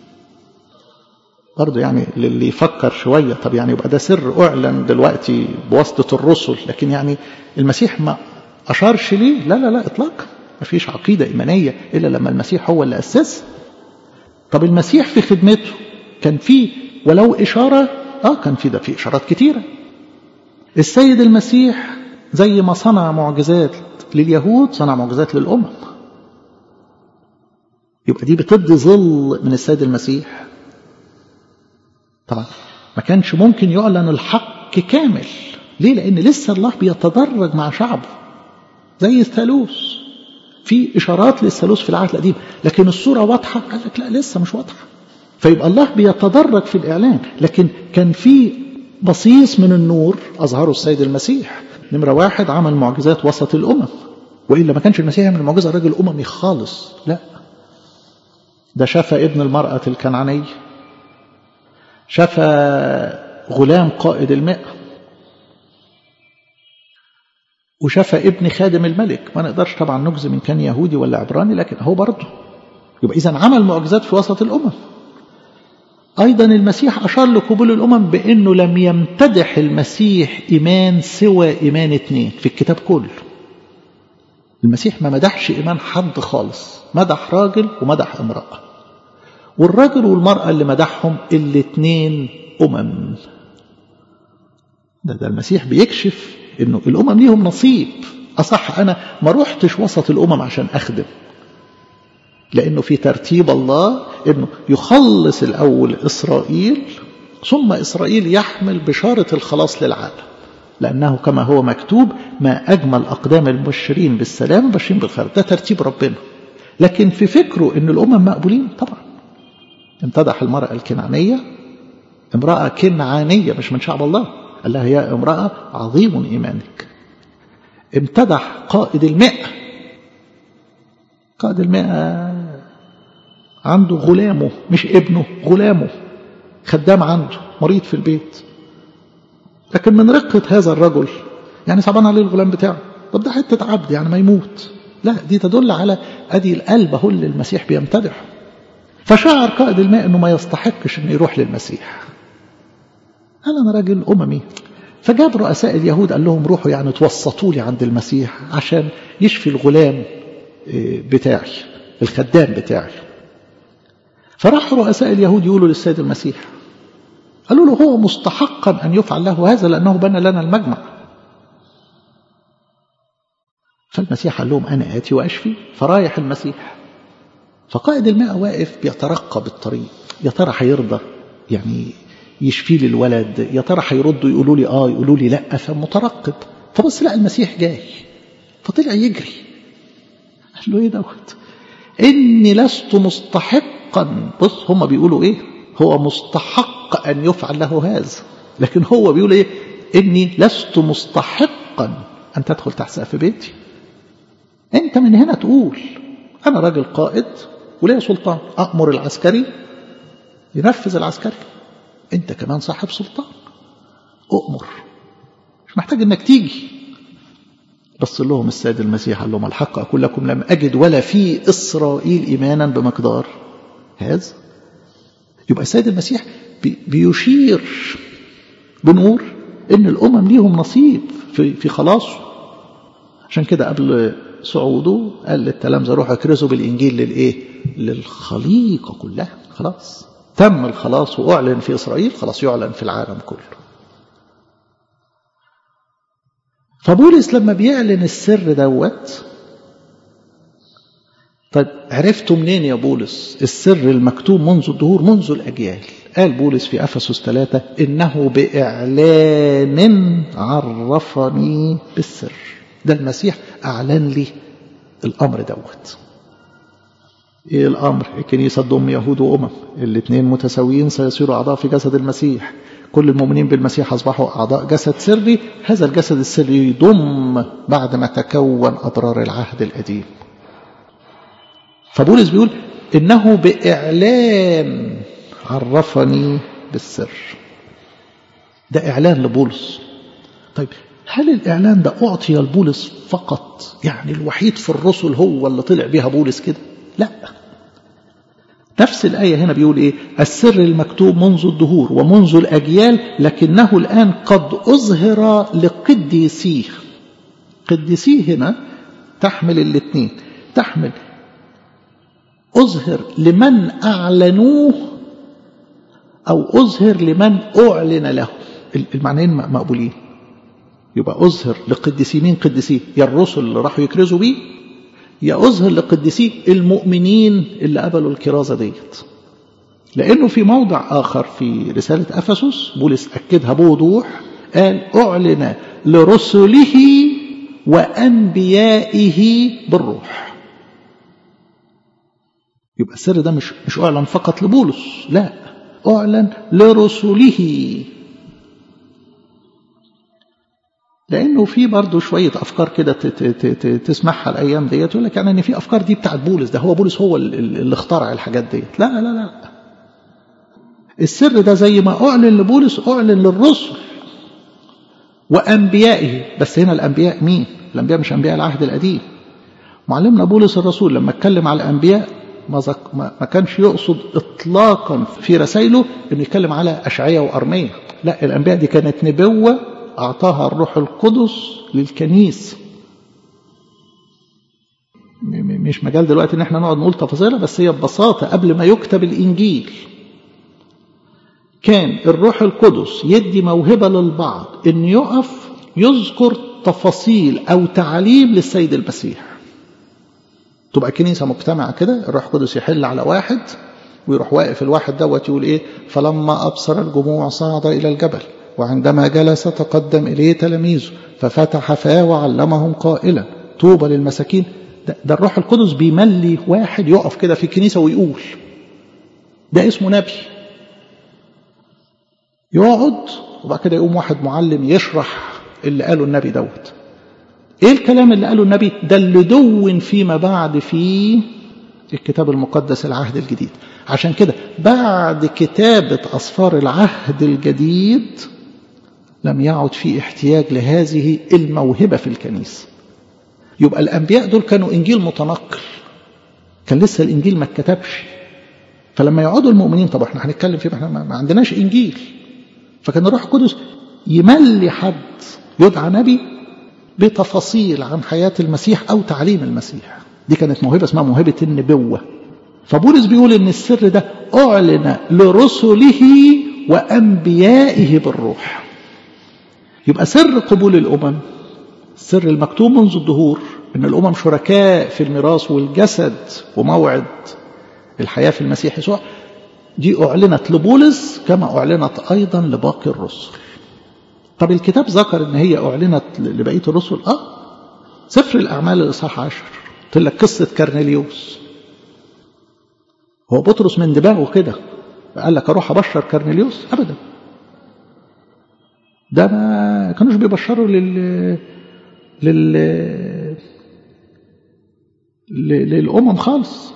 برضه يعني اللي يفكر شوية طب يعني يبقى ده سر أعلن دلوقتي بواسطة الرسل لكن يعني المسيح ما أشارش ليه لا لا لا إطلاقا ما فيش عقيدة إيمانية إلا لما المسيح هو اللي أسس طب المسيح في خدمته كان فيه ولو إشارة آه كان في ده في إشارات كتيرة السيد المسيح زي ما صنع معجزات لليهود صنع معجزات للأمم يبقى دي بتدي ظل من السيد المسيح طبعا ما كانش ممكن يعلن الحق كامل ليه لأن لسه الله بيتدرج مع شعبه زي الثالوث في إشارات للثالوث في العهد القديم لكن الصورة واضحة قال لك لا لسه مش واضحة فيبقى الله بيتدرج في الإعلان لكن كان في بصيص من النور أظهره السيد المسيح نمرة واحد عمل معجزات وسط الأمم وإلا ما كانش المسيح يعمل معجزة راجل أممي خالص لا ده شفى ابن المرأة الكنعانية شفى غلام قائد المئة وشفى ابن خادم الملك ما نقدرش طبعا نجزم ان كان يهودي ولا عبراني لكن هو برضه يبقى اذا عمل معجزات في وسط الامم ايضا المسيح اشار لقبول الامم بانه لم يمتدح المسيح ايمان سوى ايمان اثنين في الكتاب كله المسيح ما مدحش ايمان حد خالص مدح راجل ومدح امراه والراجل والمراه اللي مدحهم الاثنين امم ده ده المسيح بيكشف انه الامم ليهم نصيب اصح انا ما روحتش وسط الامم عشان اخدم لانه في ترتيب الله انه يخلص الاول اسرائيل ثم اسرائيل يحمل بشاره الخلاص للعالم لانه كما هو مكتوب ما اجمل اقدام المبشرين بالسلام مبشرين بالخير ده ترتيب ربنا لكن في فكره ان الامم مقبولين طبعا امتدح المراه الكنعانيه امراه كنعانيه مش من شعب الله قال لها يا امرأة عظيم إيمانك امتدح قائد المئة قائد المئة عنده غلامه مش ابنه غلامه خدام عنده مريض في البيت لكن من رقة هذا الرجل يعني صعبان عليه الغلام بتاعه طب ده حتة عبد يعني ما يموت لا دي تدل على ادي القلب هو اللي المسيح بيمتدحه فشعر قائد الماء انه ما يستحقش انه يروح للمسيح قال انا راجل اممي فجاب رؤساء اليهود قال لهم روحوا يعني توسطوا لي عند المسيح عشان يشفي الغلام بتاعي الخدام بتاعي فراح رؤساء اليهود يقولوا للسيد المسيح قالوا له هو مستحقا أن يفعل له هذا لأنه بنى لنا المجمع فالمسيح قال لهم أنا آتي وأشفي فرايح المسيح فقائد الماء واقف بيترقب الطريق يا ترى هيرضى يعني يشفي لي الولد يا ترى هيردوا يقولوا لي اه يقولوا لي لا فمترقب فبص لقى المسيح جاي فطلع يجري قال له ايه دوت اني لست مستحقا بص هم بيقولوا ايه هو مستحق ان يفعل له هذا لكن هو بيقول ايه اني لست مستحقا ان تدخل تحت سقف بيتي انت من هنا تقول انا راجل قائد وليا سلطان امر العسكري ينفذ العسكري انت كمان صاحب سلطان اؤمر مش محتاج انك تيجي بص لهم السيد المسيح قال لهم الحق اقول لكم لم اجد ولا في اسرائيل ايمانا بمقدار هذا يبقى السيد المسيح بيشير بنور ان الامم ليهم نصيب في في خلاصه عشان كده قبل صعوده قال للتلامذه روحوا اكرزوا بالانجيل للايه للخليقه كلها خلاص تم الخلاص واعلن في اسرائيل خلاص يعلن في العالم كله فبولس لما بيعلن السر دوت طيب عرفتوا منين يا بولس السر المكتوب منذ الدهور منذ الأجيال قال بولس في أفسس ثلاثة إنه بإعلان عرفني بالسر ده المسيح أعلن لي الأمر دوت إيه الأمر الكنيسة تضم يهود وأمم الاثنين متساويين سيصيروا أعضاء في جسد المسيح كل المؤمنين بالمسيح أصبحوا أعضاء جسد سري هذا الجسد السري يضم بعد ما تكون أضرار العهد القديم فبولس بيقول إنه بإعلان عرفني بالسر ده إعلان لبولس طيب هل الإعلان ده أعطي لبولس فقط يعني الوحيد في الرسل هو اللي طلع بيها بولس كده لا نفس الآية هنا بيقول إيه السر المكتوب منذ الدهور ومنذ الأجيال لكنه الآن قد أظهر لقديسيه قديسيه هنا تحمل الاثنين تحمل أظهر لمن أعلنوه أو أظهر لمن أعلن له المعنيين مقبولين يبقى أظهر لقديسي مين قديسيه يا الرسل اللي راحوا يكرزوا بيه يا أظهر لقديسيه المؤمنين اللي قبلوا الكرازة ديت لأنه في موضع آخر في رسالة أفسس بولس أكدها بوضوح قال أعلن لرسله وأنبيائه بالروح يبقى السر ده مش مش أعلن فقط لبولس لا أعلن لرسله لانه في برضه شويه افكار كده تسمعها الايام ديت يقول لك يعني ان في افكار دي بتاعت بولس ده هو بولس هو اللي اخترع الحاجات ديت لا لا لا لا السر ده زي ما اعلن لبولس اعلن للرسل وانبيائه بس هنا الانبياء مين الانبياء مش انبياء العهد القديم معلمنا بولس الرسول لما اتكلم على الانبياء ما, زك... ما كانش يقصد اطلاقا في رسائله انه يتكلم على اشعياء وارميه لا الانبياء دي كانت نبوه أعطاها الروح القدس للكنيسة مش مجال دلوقتي ان احنا نقعد نقول تفاصيلها بس هي ببساطة قبل ما يكتب الإنجيل كان الروح القدس يدي موهبة للبعض ان يقف يذكر تفاصيل أو تعليم للسيد المسيح تبقى كنيسة مجتمعة كده الروح القدس يحل على واحد ويروح واقف الواحد دوت يقول ايه فلما أبصر الجموع صعد إلى الجبل وعندما جلس تقدم إليه تلاميذه ففتح فاه وعلمهم قائلا طوبى للمساكين ده, ده الروح القدس بيملي واحد يقف كده في الكنيسة ويقول ده اسمه نبي يقعد وبعد كده يقوم واحد معلم يشرح اللي قاله النبي دوت ايه الكلام اللي قاله النبي ده اللي دون فيما بعد في الكتاب المقدس العهد الجديد عشان كده بعد كتابة أصفار العهد الجديد لم يعد في احتياج لهذه الموهبة في الكنيسة يبقى الأنبياء دول كانوا إنجيل متنقل كان لسه الإنجيل ما اتكتبش فلما يقعدوا المؤمنين طب احنا هنتكلم فيه احنا ما عندناش إنجيل فكان الروح القدس يملي حد يدعى نبي بتفاصيل عن حياة المسيح أو تعليم المسيح دي كانت موهبة اسمها موهبة النبوة فبولس بيقول ان السر ده اعلن لرسله وانبيائه بالروح يبقى سر قبول الامم السر المكتوب منذ الدهور ان الامم شركاء في الميراث والجسد وموعد الحياه في المسيح يسوع دي اعلنت لبولس كما اعلنت ايضا لباقي الرسل طب الكتاب ذكر ان هي اعلنت لبقيه الرسل اه سفر الاعمال الاصحاح عشر قلت لك قصه كرنيليوس هو بطرس من دماغه كده قال لك اروح ابشر كرنيليوس ابدا ده ما كانوش بيبشروا لل لل للامم خالص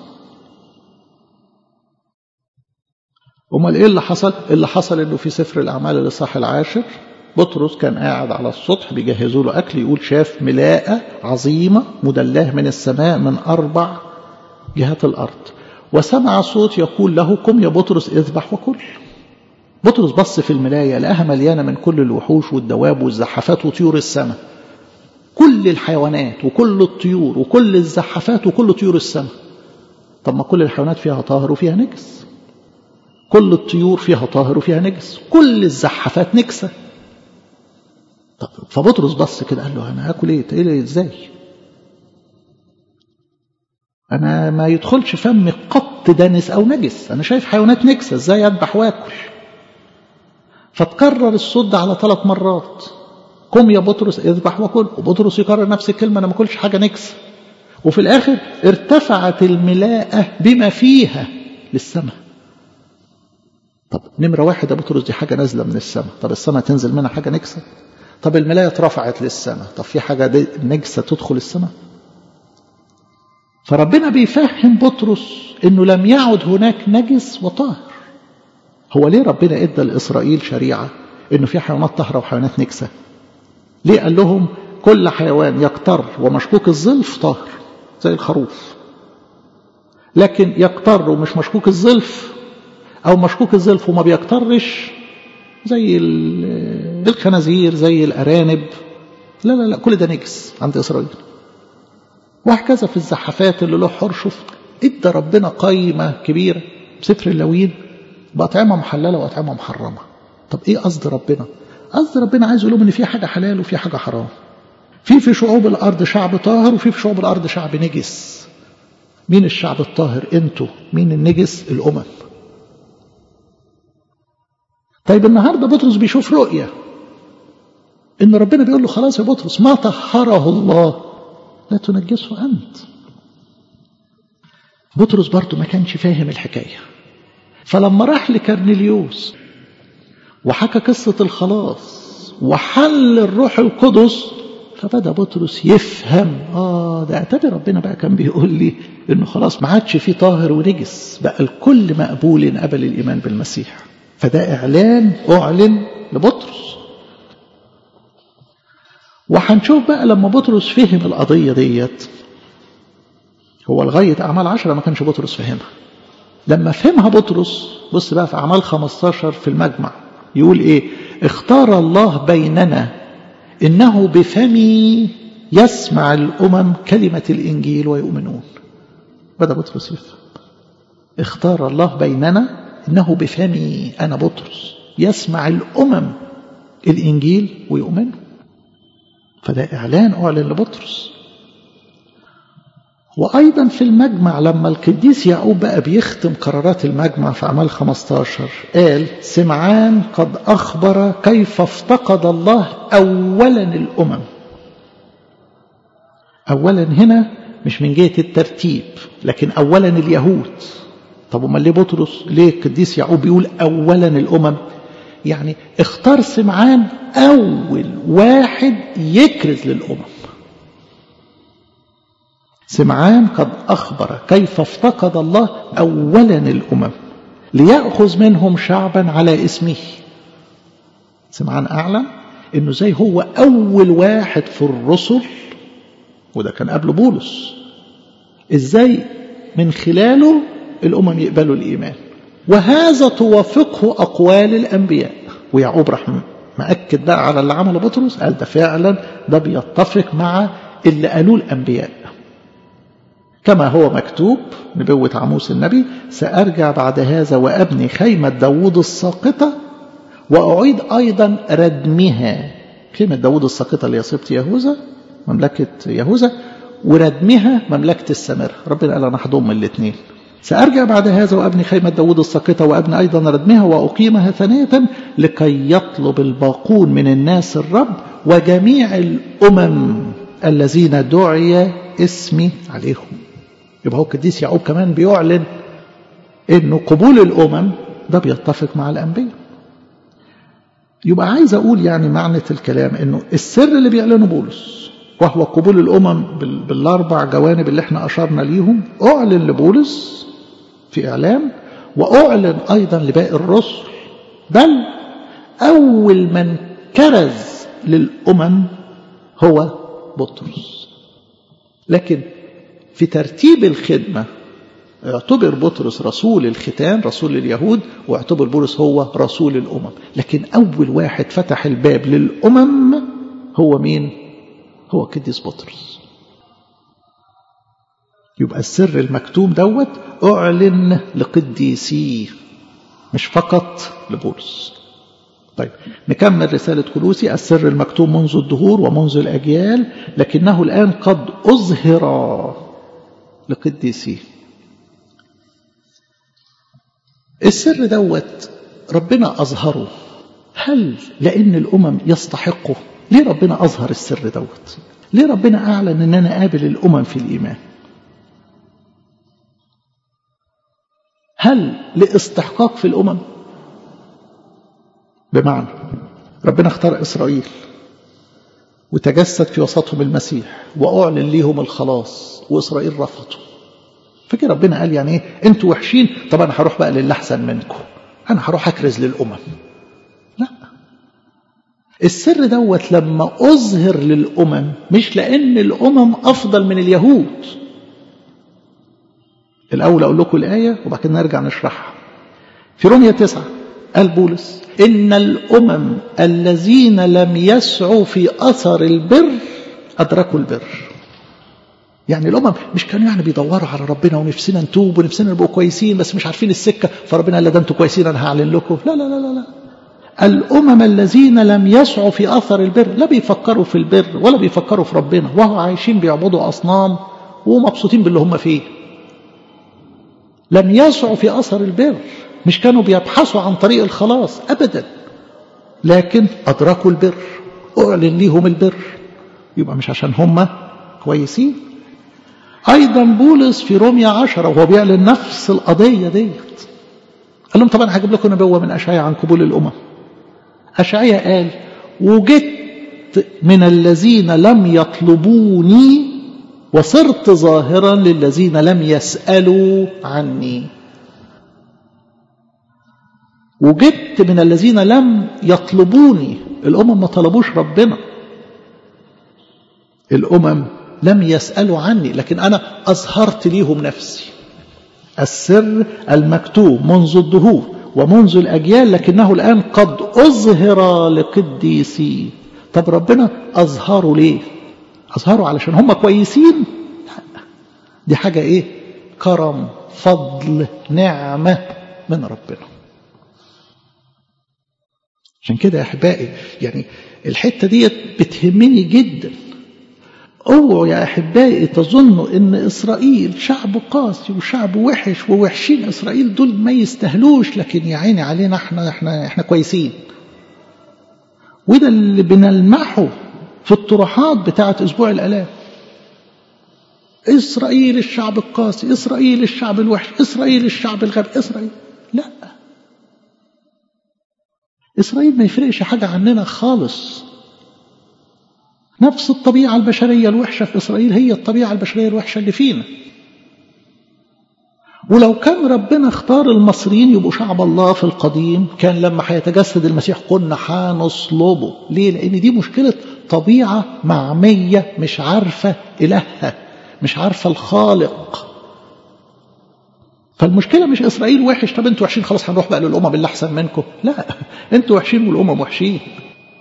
امال ايه اللي حصل اللي حصل انه في سفر الاعمال الاصحاح العاشر بطرس كان قاعد على السطح بيجهزوا له اكل يقول شاف ملاءه عظيمه مدلاه من السماء من اربع جهات الارض وسمع صوت يقول له قم يا بطرس اذبح وكل بطرس بص في الملاية لقاها مليانة من كل الوحوش والدواب والزحافات وطيور السماء كل الحيوانات وكل الطيور وكل الزحافات وكل طيور السماء طب ما كل الحيوانات فيها طاهر وفيها نجس كل الطيور فيها طاهر وفيها نجس كل الزحافات نجسة طب فبطرس بص كده قال له انا هاكل ايه ايه ازاي أنا ما يدخلش فمي قط دنس أو نجس أنا شايف حيوانات نجسة إزاي أذبح وآكل فتكرر الصوت ده على ثلاث مرات قم يا بطرس اذبح وكل وبطرس يكرر نفس الكلمة أنا ما أكلش حاجة نجسة وفي الآخر ارتفعت الملاءة بما فيها للسماء طب نمرة واحد يا بطرس دي حاجة نازلة من السماء طب السماء تنزل منها حاجة نجسة طب الملاية اترفعت للسماء طب في حاجة نجسة تدخل السماء فربنا بيفهم بطرس انه لم يعد هناك نجس وطاهر هو ليه ربنا ادى لاسرائيل شريعه انه في حيوانات طاهره وحيوانات نجسه ليه قال لهم كل حيوان يقتر ومشكوك الظلف طاهر زي الخروف لكن يقتر ومش مشكوك الظلف او مشكوك الظلف وما بيقترش زي الخنازير زي الارانب لا لا لا كل ده نجس عند اسرائيل وهكذا في الزحافات اللي له حرشف ادى ربنا قايمه كبيره بسفر اللاويين باطعمه محلله واطعمه محرمه طب ايه قصد ربنا قصد ربنا عايز يقول لهم ان في حاجه حلال وفي حاجه حرام في في شعوب الارض شعب طاهر وفي في شعوب الارض شعب نجس مين الشعب الطاهر انتوا مين النجس الامم طيب النهارده بطرس بيشوف رؤيه ان ربنا بيقول له خلاص يا بطرس ما طهره الله لا تنجسه أنت بطرس برضه ما كانش فاهم الحكاية فلما راح لكرنيليوس وحكى قصة الخلاص وحل الروح القدس فبدأ بطرس يفهم آه ده اعتبر ربنا بقى كان بيقول لي إنه خلاص ما عادش فيه طاهر ونجس بقى الكل مقبول قبل الإيمان بالمسيح فده إعلان أعلن لبطرس وهنشوف بقى لما بطرس فهم القضية ديت هو لغاية أعمال عشرة ما كانش بطرس فهمها لما فهمها بطرس بص بقى في أعمال 15 في المجمع يقول إيه اختار الله بيننا إنه بفمي يسمع الأمم كلمة الإنجيل ويؤمنون بدأ بطرس يفهم اختار الله بيننا إنه بفمي أنا بطرس يسمع الأمم الإنجيل ويؤمنوا فده إعلان أعلن لبطرس وأيضا في المجمع لما القديس يعقوب بقى بيختم قرارات المجمع في أعمال 15 قال سمعان قد أخبر كيف افتقد الله أولا الأمم أولا هنا مش من جهة الترتيب لكن أولا اليهود طب امال ليه بطرس ليه القديس يعقوب بيقول أولا الأمم يعني اختار سمعان أول واحد يكرز للأمم سمعان قد أخبر كيف افتقد الله أولا الأمم ليأخذ منهم شعبا على اسمه سمعان أعلم إنه زي هو أول واحد في الرسل وده كان قبل بولس إزاي من خلاله الأمم يقبلوا الإيمان وهذا توافقه أقوال الأنبياء ويعقوب راح مأكد بقى على اللي عمله بطرس قال ده فعلا ده بيتفق مع اللي قالوه الأنبياء كما هو مكتوب نبوة عموس النبي سأرجع بعد هذا وأبني خيمة داوود الساقطة وأعيد أيضا ردمها خيمة داوود الساقطة اللي هي سبط يهوذا مملكة يهوذا وردمها مملكة السامرة ربنا قال أنا هضم الاثنين سأرجع بعد هذا وأبني خيمة داود الساقطة وأبني أيضا ردمها وأقيمها ثانية لكي يطلب الباقون من الناس الرب وجميع الأمم الذين دعي اسمي عليهم يبقى هو القديس يعقوب كمان بيعلن انه قبول الامم ده بيتفق مع الانبياء يبقى عايز اقول يعني معنى الكلام انه السر اللي بيعلنه بولس وهو قبول الامم بالاربع جوانب اللي احنا اشرنا ليهم اعلن لبولس في اعلام واعلن ايضا لباقي الرسل بل اول من كرز للامم هو بطرس لكن في ترتيب الخدمة اعتبر بطرس رسول الختان رسول اليهود واعتبر بولس هو رسول الأمم لكن أول واحد فتح الباب للأمم هو مين؟ هو قديس بطرس يبقى السر المكتوم دوت أعلن لقديسيه مش فقط لبولس طيب نكمل رسالة كلوسي السر المكتوم منذ الدهور ومنذ الأجيال لكنه الآن قد أظهر لقديسيه السر دوت ربنا أظهره هل لأن الأمم يستحقه ليه ربنا أظهر السر دوت ليه ربنا أعلن أن أنا قابل الأمم في الإيمان هل لاستحقاق في الأمم بمعنى ربنا اختار إسرائيل وتجسد في وسطهم المسيح وأعلن ليهم الخلاص وإسرائيل رفضوا فكده ربنا قال يعني ايه انتوا وحشين طب انا هروح بقى للي احسن منكم انا هروح اكرز للامم لا السر دوت لما اظهر للامم مش لان الامم افضل من اليهود الاول اقول لكم الايه وبعد كده نرجع نشرحها في رومية تسعة قال بولس إن الأمم الذين لم يسعوا في أثر البر أدركوا البر يعني الأمم مش كانوا يعني بيدوروا على ربنا ونفسنا نتوب ونفسنا نبقوا كويسين بس مش عارفين السكة فربنا قال ده أنتوا كويسين أنا هعلن لكم لا لا لا لا, لا. الأمم الذين لم يسعوا في أثر البر لا بيفكروا في البر ولا بيفكروا في ربنا وهو عايشين بيعبدوا أصنام ومبسوطين باللي هم فيه لم يسعوا في أثر البر مش كانوا بيبحثوا عن طريق الخلاص أبدا لكن أدركوا البر أعلن ليهم البر يبقى مش عشان هم كويسين أيضا بولس في روميا عشرة وهو بيعلن نفس القضية ديت قال لهم طبعا هجيب لكم نبوة من أشعيا عن قبول الأمم أشعيا قال وجدت من الذين لم يطلبوني وصرت ظاهرا للذين لم يسألوا عني وجدت من الذين لم يطلبوني الأمم ما طلبوش ربنا الأمم لم يسألوا عني لكن أنا أظهرت ليهم نفسي السر المكتوب منذ الدهور ومنذ الأجيال لكنه الآن قد أظهر لقديسي طب ربنا أظهره ليه أظهره علشان هم كويسين لا دي حاجة إيه كرم فضل نعمة من ربنا عشان كده يا أحبائي يعني الحتة ديت بتهمني جدا اوعوا يا احبائي تظنوا ان اسرائيل شعب قاسي وشعب وحش ووحشين اسرائيل دول ما يستاهلوش لكن يا عيني علينا احنا احنا احنا كويسين وده اللي بنلمحه في الطروحات بتاعه اسبوع الالام اسرائيل الشعب القاسي اسرائيل الشعب الوحش اسرائيل الشعب الغبي اسرائيل لا اسرائيل ما يفرقش حاجه عننا خالص نفس الطبيعة البشرية الوحشة في إسرائيل هي الطبيعة البشرية الوحشة اللي فينا ولو كان ربنا اختار المصريين يبقوا شعب الله في القديم كان لما هيتجسد المسيح قلنا هنصلبه ليه لأن دي مشكلة طبيعة معمية مش عارفة إلهها مش عارفة الخالق فالمشكلة مش إسرائيل وحش طب انتوا وحشين خلاص هنروح بقى للأمم اللي أحسن منكم لا انتوا وحشين والأمم وحشين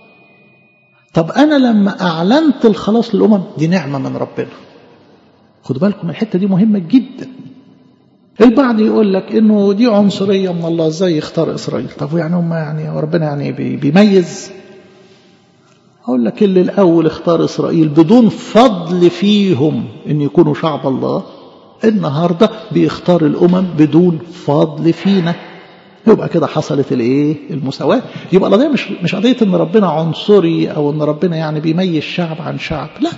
طب أنا لما أعلنت الخلاص للأمم دي نعمة من ربنا خدوا بالكم الحتة دي مهمة جدا البعض يقول لك انه دي عنصريه من الله ازاي يختار اسرائيل طب يعني هم يعني ربنا يعني بيميز اقول لك اللي الاول اختار اسرائيل بدون فضل فيهم ان يكونوا شعب الله النهارده بيختار الامم بدون فضل فينا يبقى كده حصلت الايه المساواه يبقى القضيه مش مش قضيه ان ربنا عنصري او ان ربنا يعني بيميز شعب عن شعب لا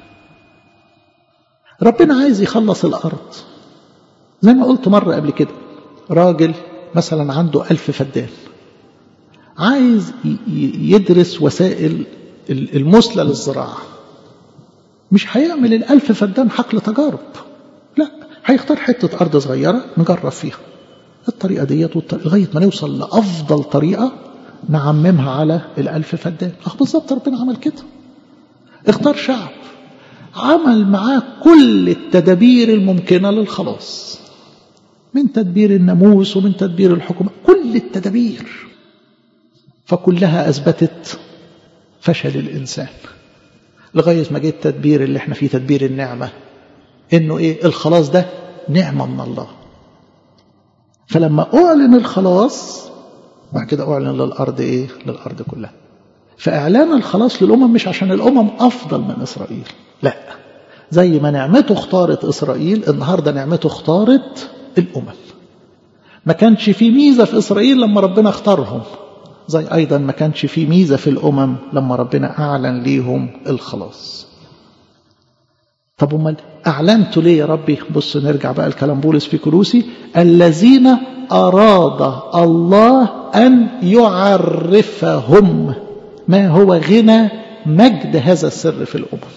ربنا عايز يخلص الارض زي ما قلت مرة قبل كده راجل مثلا عنده ألف فدان عايز يدرس وسائل المثلى للزراعة مش هيعمل الألف فدان حقل تجارب لا هيختار حتة أرض صغيرة نجرب فيها الطريقة ديت لغاية ما نوصل لأفضل طريقة نعممها على الألف فدان أخ بالظبط ربنا عمل كده اختار شعب عمل معاه كل التدابير الممكنة للخلاص من تدبير الناموس ومن تدبير الحكومة كل التدابير فكلها أثبتت فشل الإنسان لغاية ما جه التدبير اللي احنا فيه تدبير النعمة إنه إيه الخلاص ده نعمة من الله فلما أعلن الخلاص بعد كده أعلن للأرض إيه للأرض كلها فإعلان الخلاص للأمم مش عشان الأمم أفضل من إسرائيل لا زي ما نعمته اختارت إسرائيل النهاردة نعمته اختارت الأمم ما كانش في ميزة في إسرائيل لما ربنا اختارهم زي أيضا ما كانش في ميزة في الأمم لما ربنا أعلن ليهم الخلاص طب امال أعلنت ليه يا ربي بص نرجع بقى الكلام بولس في كلوسي الذين أراد الله أن يعرفهم ما هو غنى مجد هذا السر في الأمم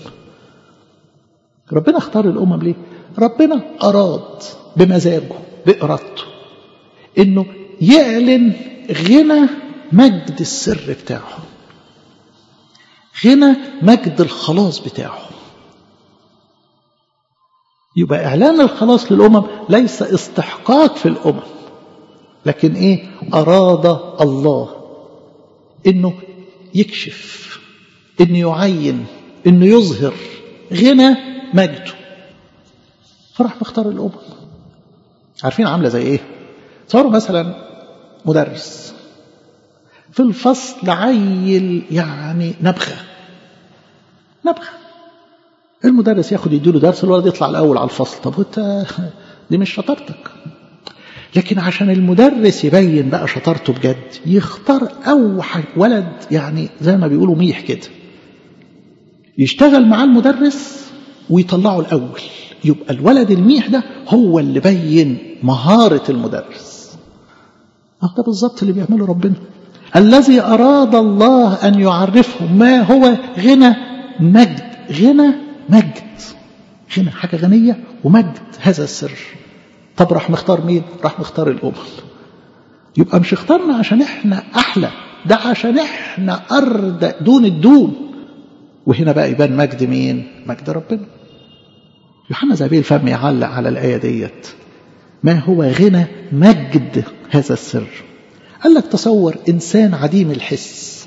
ربنا اختار الأمم ليه ربنا أراد بمزاجه بإرادته إنه يعلن غنى مجد السر بتاعه غنى مجد الخلاص بتاعه يبقى إعلان الخلاص للأمم ليس استحقاق في الأمم لكن إيه أراد الله إنه يكشف إنه يعين إنه يظهر غنى مجده فراح مختار الأمم عارفين عاملة زي إيه تصوروا مثلا مدرس في الفصل عيل يعني نبخة نبخة المدرس ياخد يديله درس الولد يطلع الأول على الفصل طب وانت دي مش شطارتك لكن عشان المدرس يبين بقى شطارته بجد يختار أوحش ولد يعني زي ما بيقولوا ميح كده يشتغل مع المدرس ويطلعه الأول يبقى الولد الميح ده هو اللي بين مهارة المدرس ده بالظبط اللي بيعمله ربنا الذي أراد الله أن يعرفه ما هو غنى مجد غنى مجد غنى حاجة غنية ومجد هذا السر طب راح مختار مين راح مختار الأمم يبقى مش اختارنا عشان احنا أحلى ده عشان احنا أرضى دون الدون وهنا بقى يبان مجد مين مجد ربنا يوحنا زبيل الفم يعلق على الآية ديت ما هو غنى مجد هذا السر قال لك تصور إنسان عديم الحس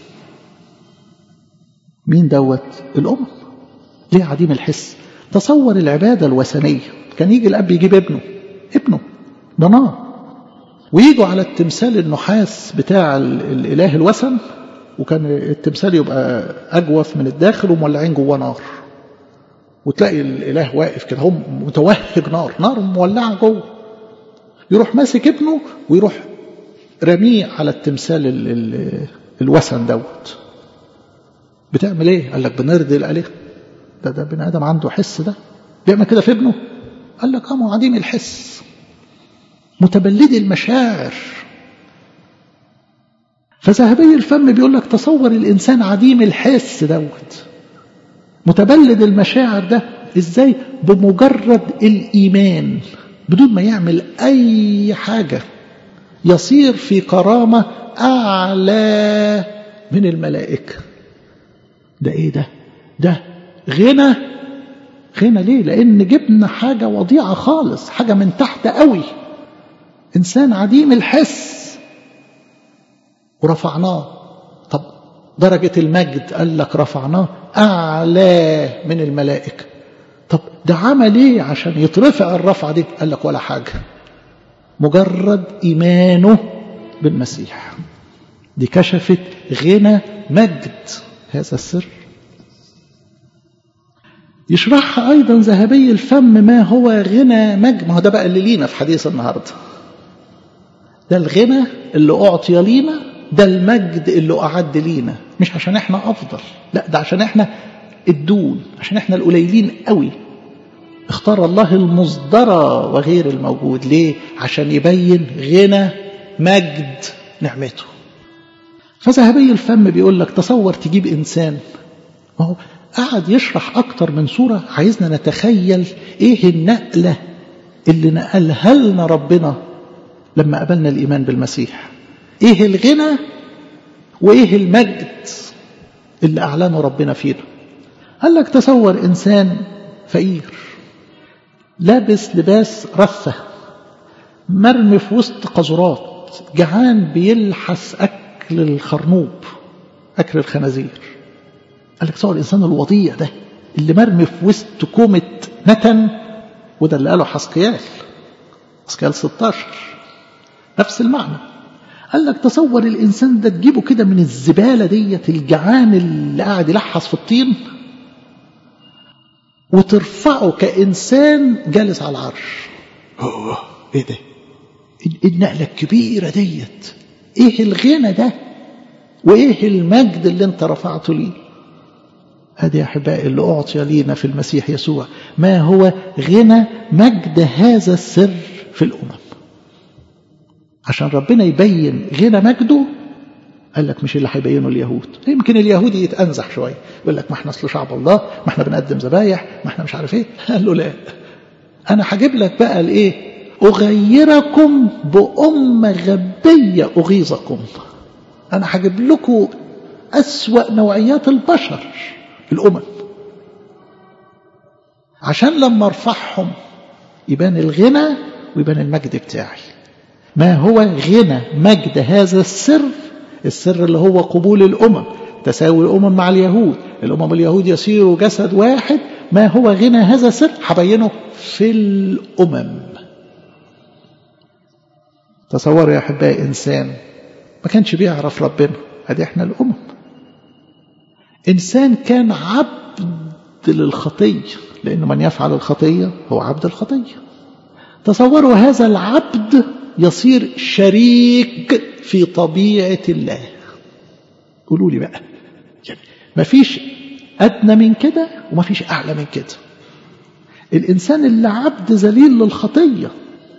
مين دوت الأمم ليه عديم الحس تصور العبادة الوثنية كان يجي الأب يجيب ابنه ابنه ده نار ويجوا على التمثال النحاس بتاع الإله الوثن وكان التمثال يبقى أجوف من الداخل ومولعين جواه نار وتلاقي الإله واقف كده هو متوهج نار نار مولعة جوه يروح ماسك ابنه ويروح رميه على التمثال ال ال الوثن دوت بتعمل ايه قال لك بنرضي الالهه ده ده بني ادم عنده حس ده بيعمل كده في ابنه قال لك اه عديم الحس متبلدي المشاعر فذهبي الفم بيقول لك تصور الانسان عديم الحس دوت متبلد المشاعر ده ازاي بمجرد الايمان بدون ما يعمل اي حاجه يصير في كرامه اعلى من الملائكه ده ايه ده ده غنى غنى ليه لان جبنا حاجه وضيعه خالص حاجه من تحت قوي انسان عديم الحس ورفعناه طب درجة المجد قال لك رفعناه أعلى من الملائكة طب ده عمل ايه عشان يترفع الرفعة دي قال لك ولا حاجة مجرد إيمانه بالمسيح دي كشفت غنى مجد هذا السر يشرحها أيضا ذهبي الفم ما هو غنى مجد ما هو ده بقى اللي لينا في حديث النهاردة ده الغنى اللي أعطي لينا ده المجد اللي أعد لينا مش عشان احنا أفضل لا ده عشان احنا الدون عشان احنا القليلين قوي اختار الله المصدرة وغير الموجود ليه عشان يبين غنى مجد نعمته فذهبي الفم بيقول لك تصور تجيب إنسان ما هو قعد يشرح أكتر من صورة عايزنا نتخيل إيه النقلة اللي نقلها لنا ربنا لما قبلنا الإيمان بالمسيح إيه الغنى وإيه المجد اللي أعلنه ربنا فينا قال لك تصور إنسان فقير لابس لباس رفة مرمي في وسط قذرات جعان بيلحس أكل الخرنوب أكل الخنازير قال لك تصور الإنسان الوضيع ده اللي مرمي في وسط كومة نتن وده اللي قاله حسقيال حسقيال 16 نفس المعنى قال لك تصور الإنسان ده تجيبه كده من الزبالة ديت الجعان اللي قاعد يلحس في الطين وترفعه كإنسان جالس على العرش أوه إيه ده النقلة الكبيرة ديت إيه الغنى ده وإيه المجد اللي انت رفعته ليه هذه يا أحبائي اللي أعطي لينا في المسيح يسوع ما هو غنى مجد هذا السر في الأمم عشان ربنا يبين غنى مجده قال لك مش اللي هيبينه اليهود يمكن اليهودي يتأنزح شوية يقول لك ما احنا اصل شعب الله ما احنا بنقدم ذبايح ما احنا مش عارف ايه قال له لا انا هجيب لك بقى الايه اغيركم بأمة غبية اغيظكم انا هجيب لكم اسوأ نوعيات البشر الامم عشان لما ارفعهم يبان الغنى ويبان المجد بتاعي ما هو غنى مجد هذا السر السر اللي هو قبول الأمم تساوي الأمم مع اليهود الأمم اليهود يصيروا جسد واحد ما هو غنى هذا السر هبينه في الأمم تصوروا يا أحبائي إنسان ما كانش بيعرف ربنا ادي احنا الأمم إنسان كان عبد للخطية لأنه من يفعل الخطية هو عبد الخطية تصوروا هذا العبد يصير شريك في طبيعة الله قولوا لي بقى يعني ما فيش أدنى من كده وما فيش أعلى من كده الإنسان اللي عبد ذليل للخطية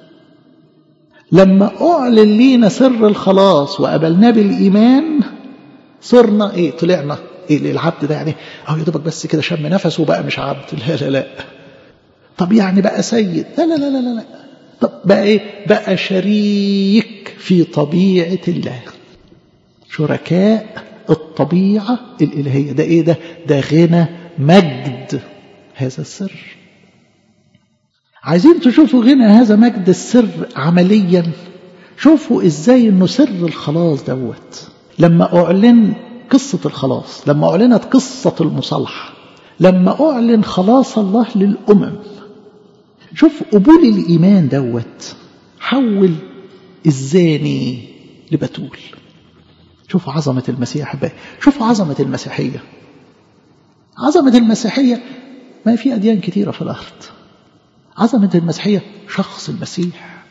لما أعلن لينا سر الخلاص وقبلناه بالإيمان صرنا إيه طلعنا إيه العبد ده يعني أهو يا دوبك بس كده شم نفسه وبقى مش عبد لا لا لا طب يعني بقى سيد لا لا لا لا لا طب بقى ايه بقى شريك في طبيعة الله شركاء الطبيعة الإلهية ده ايه ده ده غنى مجد هذا السر عايزين تشوفوا غنى هذا مجد السر عمليا شوفوا ازاي انه سر الخلاص دوت لما اعلن قصة الخلاص لما اعلنت قصة المصالحة لما اعلن خلاص الله للأمم شوف قبول الإيمان دوت حول الزاني لبتول شوفوا عظمة المسيح بقى شوفوا عظمة المسيحية عظمة المسيحية ما في أديان كثيرة في الأرض عظمة المسيحية شخص المسيح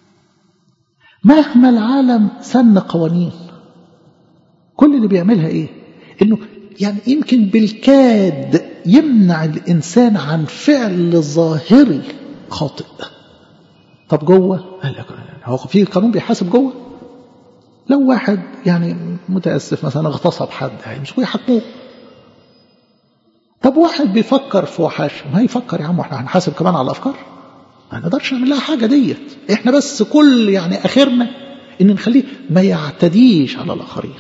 مهما العالم سن قوانين كل اللي بيعملها ايه انه يعني يمكن بالكاد يمنع الانسان عن فعل ظاهري خاطئ طب جوه قال لك هو في قانون بيحاسب جوه لو واحد يعني متاسف مثلا اغتصب حد هيمسكوه يحاكموه طب واحد بيفكر في وحش ما يفكر يا عم احنا هنحاسب كمان على الافكار ما نقدرش نعمل لها حاجه ديت احنا بس كل يعني اخرنا ان نخليه ما يعتديش على الاخرين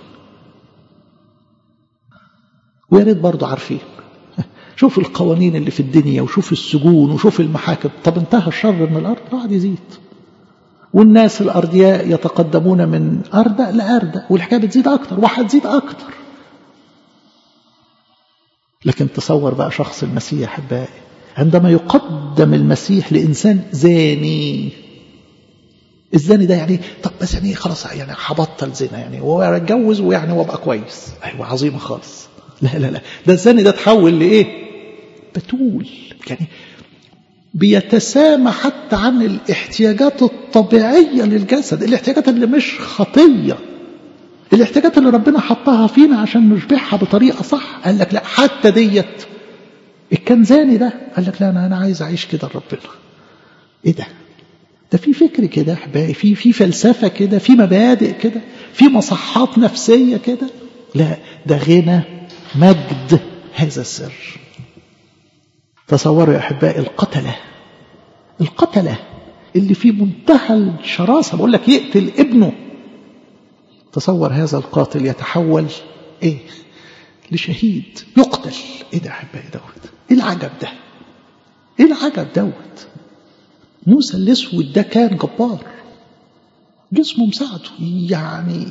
ويا ريت برضه عارفين شوف القوانين اللي في الدنيا وشوف السجون وشوف المحاكم طب انتهى الشر من الارض قاعد يزيد والناس الأردياء يتقدمون من أردأ لأردأ والحكاية بتزيد أكتر وهتزيد أكتر لكن تصور بقى شخص المسيح أحبائي عندما يقدم المسيح لإنسان زاني الزاني ده يعني طب بس يعني خلاص يعني هبطل زنا يعني واتجوز ويعني وابقى كويس ايوه عظيمه خالص لا لا لا ده الزاني ده تحول لايه بتول يعني بيتسامى حتى عن الاحتياجات الطبيعيه للجسد الاحتياجات اللي مش خطيه الاحتياجات اللي ربنا حطها فينا عشان نشبعها بطريقه صح قال لك لا حتى ديت الكنزاني ده قال لك لا انا انا عايز اعيش كده لربنا ايه ده ده في فكر كده احبائي في في فلسفه كده في مبادئ كده في مصحات نفسيه كده لا ده غنى مجد هذا السر تصوروا يا احبائي القتله القتله اللي في منتهى الشراسه بقول لك يقتل ابنه تصور هذا القاتل يتحول ايه لشهيد يقتل ايه ده يا احبائي دوت ايه العجب ده ايه العجب دوت موسى الاسود ده كان جبار جسمه مساعده يعني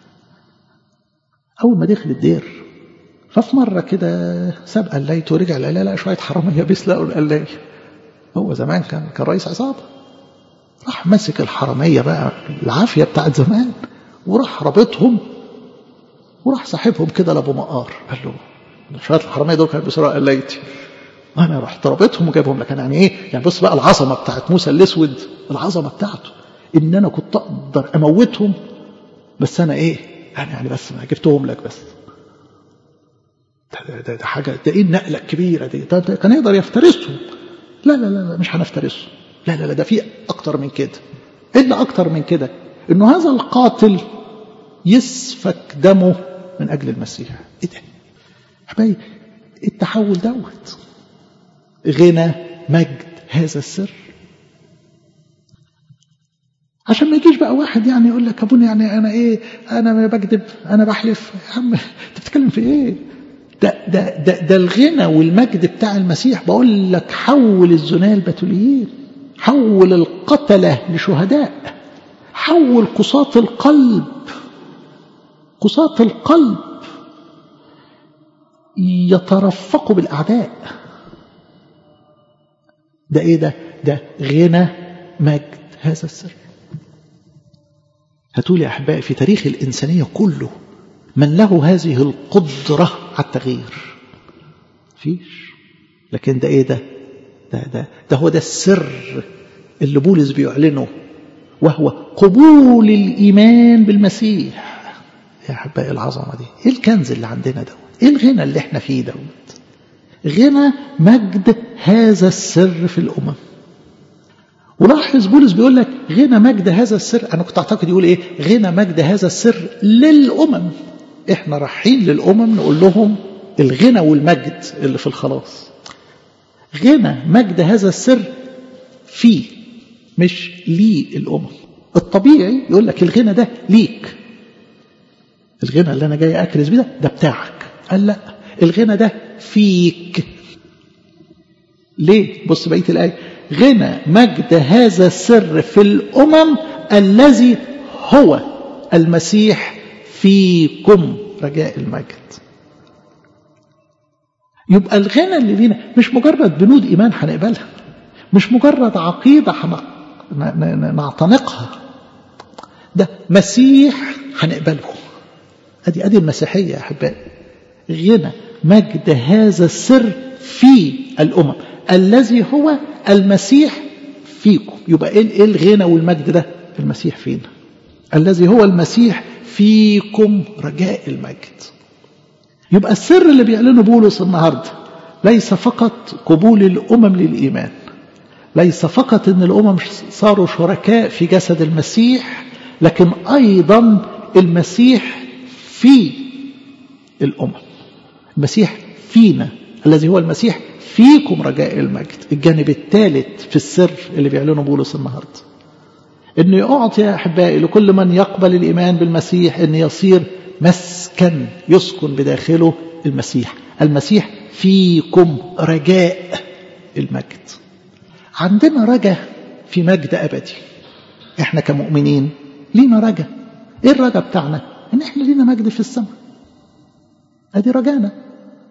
اول ما دخل الدير ففي مرة كده ساب قلايته ورجع القلاية لقى شوية حرامية بيسلقوا القلاية هو زمان كان كان رئيس عصابة راح مسك الحرامية بقى العافية بتاعت زمان وراح رابطهم وراح ساحبهم كده لابو مقار قال له شوية الحرامية دول كانوا بيسرقوا قلايتي انا رحت رابطهم وجايبهم لك يعني ايه يعني بص بقى العظمه بتاعت موسى الاسود العظمه بتاعته ان انا كنت اقدر اموتهم بس انا ايه يعني يعني بس ما جبتهم لك بس ده, ده, ده حاجه ده ايه النقله الكبيره دي ده, ده كان يقدر يفترسهم لا لا لا, لا مش هنفترسه لا لا لا ده في اكتر من كده الا اكتر من كده انه هذا القاتل يسفك دمه من اجل المسيح ايه ده حبايبي التحول دوت غنى مجد هذا السر عشان ما يجيش بقى واحد يعني يقول لك ابونا يعني انا ايه انا بكذب انا بحلف يا عم انت بتتكلم في ايه ده ده ده, ده الغنى والمجد بتاع المسيح بقول لك حول الزناه البتوليين حول القتله لشهداء حول قساة القلب قساة القلب يترفقوا بالاعداء ده ايه ده ده غنى مجد هذا السر هتقول يا احبائي في تاريخ الانسانيه كله من له هذه القدره على التغيير فيش لكن ده ايه ده ده ده ده هو ده السر اللي بولس بيعلنه وهو قبول الايمان بالمسيح يا احبائي العظمه دي ايه الكنز اللي عندنا دوت ايه الغنى اللي احنا فيه دوت غنى مجد هذا السر في الأمم ولاحظ بولس بيقول لك غنى مجد هذا السر أنا كنت أعتقد يقول إيه غنى مجد هذا السر للأمم إحنا رايحين للأمم نقول لهم الغنى والمجد اللي في الخلاص غنى مجد هذا السر فيه مش لي الأمم الطبيعي يقول لك الغنى ده ليك الغنى اللي أنا جاي أكرز بيه ده ده بتاعك قال لا الغنى ده فيك ليه بص بقيه الايه غنى مجد هذا السر في الامم الذي هو المسيح فيكم رجاء المجد يبقى الغنى اللي لينا مش مجرد بنود ايمان هنقبلها مش مجرد عقيده نعتنقها ده مسيح هنقبله ادي ادي المسيحيه يا احبائي غنى مجد هذا السر في الأمم الذي هو المسيح فيكم يبقى ايه الغنى والمجد ده المسيح فينا الذي هو المسيح فيكم رجاء المجد يبقى السر اللي بيعلنه بولس النهارده ليس فقط قبول الامم للايمان ليس فقط ان الامم صاروا شركاء في جسد المسيح لكن ايضا المسيح في الامم المسيح فينا الذي هو المسيح فيكم رجاء المجد الجانب الثالث في السر اللي بيعلنه بولس النهارده انه يعطي يا احبائي لكل من يقبل الايمان بالمسيح ان يصير مسكن يسكن بداخله المسيح المسيح فيكم رجاء المجد عندنا رجاء في مجد ابدي احنا كمؤمنين لينا رجاء ايه الرجاء بتاعنا ان احنا لينا مجد في السماء ادي رجانا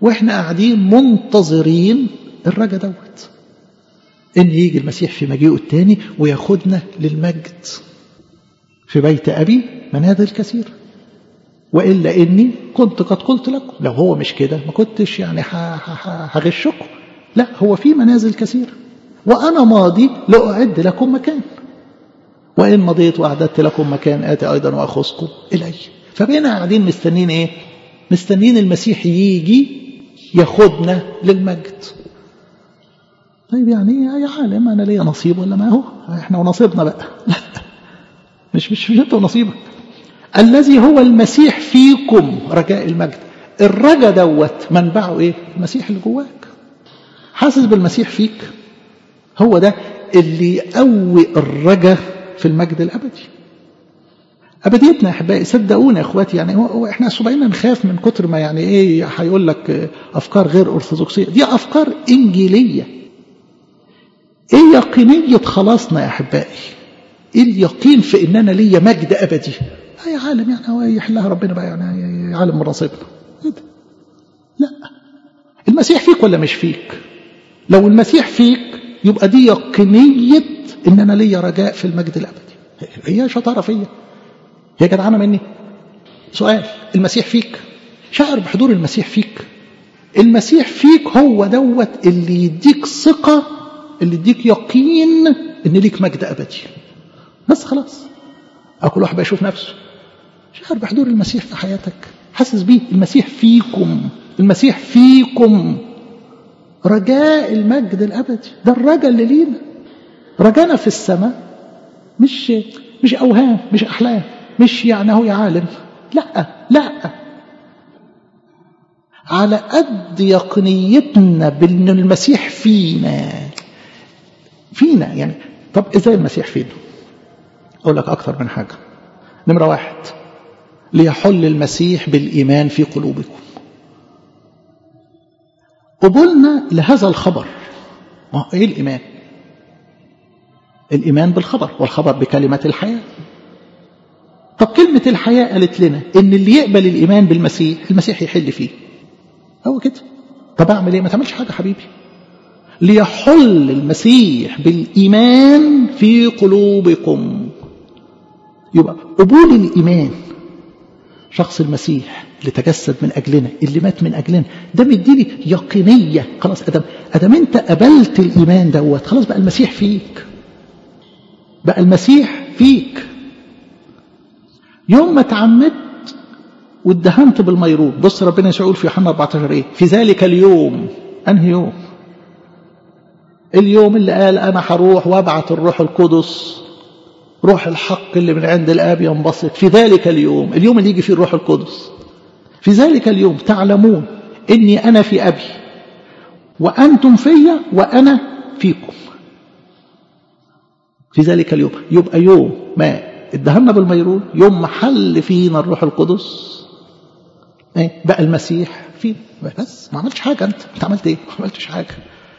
واحنا قاعدين منتظرين الرجا دوت ان يجي المسيح في مجيئه الثاني وياخدنا للمجد في بيت ابي منازل كثيره والا اني كنت قد قلت لكم لو هو مش كده ما كنتش يعني هغشكم لا هو في منازل كثيره وانا ماضي لاعد لكم مكان وان مضيت واعددت لكم مكان اتي ايضا واخذكم الي فبقينا قاعدين مستنين ايه مستنين المسيح يجي ياخدنا للمجد طيب يعني يا عالم انا ليا نصيب ولا ما هو احنا ونصيبنا بقى لا مش مش مش انت ونصيبك الذي هو المسيح فيكم رجاء المجد الرجا دوت منبعه ايه المسيح اللي جواك حاسس بالمسيح فيك هو ده اللي يقوي الرجا في المجد الابدي ابديتنا يا احبائي صدقوني يا اخواتي يعني هو احنا بقينا نخاف من كتر ما يعني ايه هيقول لك افكار غير ارثوذكسيه دي افكار انجيليه ايه يقينيه خلاصنا يا احبائي ايه اليقين في ان انا ليا مجد ابدي يا عالم يعني هو يحلها ربنا بقى يعني عالم من نصيبنا ايه ده لا المسيح فيك ولا مش فيك لو المسيح فيك يبقى دي يقينيه ان انا ليا رجاء في المجد الابدي هي شطاره فيا هي جدعانه مني سؤال المسيح فيك شعر بحضور المسيح فيك المسيح فيك هو دوت اللي يديك ثقه اللي يديك يقين ان ليك مجد ابدي بس خلاص كل واحد بقى يشوف نفسه شعر بحضور المسيح في حياتك حاسس بيه المسيح فيكم المسيح فيكم رجاء المجد الابدي ده الرجاء اللي لينا رجانا في السماء مش مش اوهام مش احلام مش يعني هو يا عالم لا لا على قد يقينيتنا بان المسيح فينا فينا يعني طب ازاي المسيح فينا اقول لك اكثر من حاجه نمره واحد ليحل المسيح بالايمان في قلوبكم قبولنا لهذا الخبر ما هو ايه الايمان الايمان بالخبر والخبر بكلمه الحياه طب كلمة الحياة قالت لنا إن اللي يقبل الإيمان بالمسيح المسيح يحل فيه هو كده طب أعمل إيه ما تعملش حاجة حبيبي ليحل المسيح بالإيمان في قلوبكم يبقى قبول الإيمان شخص المسيح اللي تجسد من أجلنا اللي مات من أجلنا ده مديني يقينية خلاص أدم أدم أنت قبلت الإيمان دوت خلاص بقى المسيح فيك بقى المسيح فيك يوم ما تعمدت وادهنت بالميرون بص ربنا يسوع يقول في يوحنا 14 ايه في ذلك اليوم انهي يوم اليوم اللي قال انا هروح وابعت الروح القدس روح الحق اللي من عند الاب ينبسط في ذلك اليوم اليوم اللي يجي فيه الروح القدس في ذلك اليوم تعلمون اني انا في ابي وانتم فيا وانا فيكم في ذلك اليوم يبقى يوم ما ادهنا بالميرون يوم محل فينا الروح القدس ايه بقى المسيح فينا بس ما عملتش حاجه انت انت عملت ايه ما عملتش حاجه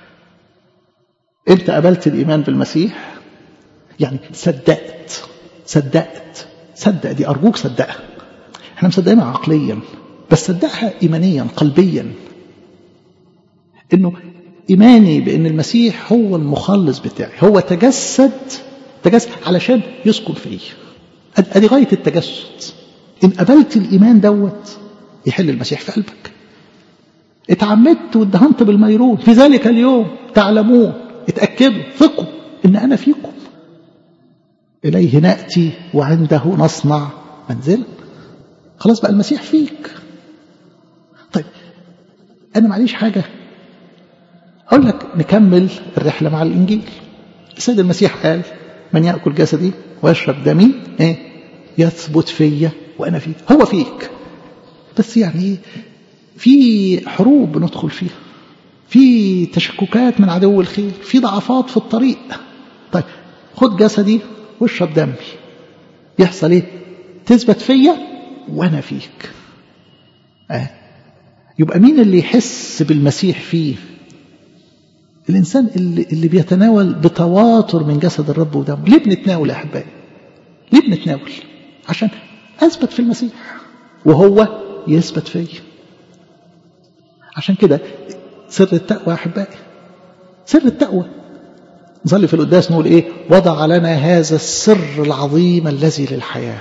انت قبلت الايمان بالمسيح يعني صدقت صدقت صدق دي ارجوك صدقها احنا مصدقينها عقليا بس صدقها ايمانيا قلبيا انه ايماني بان المسيح هو المخلص بتاعي هو تجسد تجسد علشان يسكن فيه ادي غايه التجسد ان قبلت الايمان دوت يحل المسيح في قلبك اتعمدت وادهنت بالميرون في ذلك اليوم تعلمون اتاكدوا ثقوا ان انا فيكم اليه ناتي وعنده نصنع منزلا خلاص بقى المسيح فيك طيب انا معليش حاجه اقول لك نكمل الرحله مع الانجيل السيد المسيح قال من ياكل جسدي ويشرب دمي ايه يثبت فيا وانا فيه هو فيك بس يعني في حروب بندخل فيها في تشككات من عدو الخير في ضعفات في الطريق طيب خد جسدي واشرب دمي يحصل ايه تثبت فيا وانا فيك آه. يبقى مين اللي يحس بالمسيح فيه الإنسان اللي, اللي بيتناول بتواتر من جسد الرب ودمه ليه بنتناول يا أحبائي ليه بنتناول عشان أثبت في المسيح وهو يثبت فيا عشان كده سر التقوى يا أحبائي سر التقوى نصلي في القداس نقول إيه وضع لنا هذا السر العظيم الذي للحياة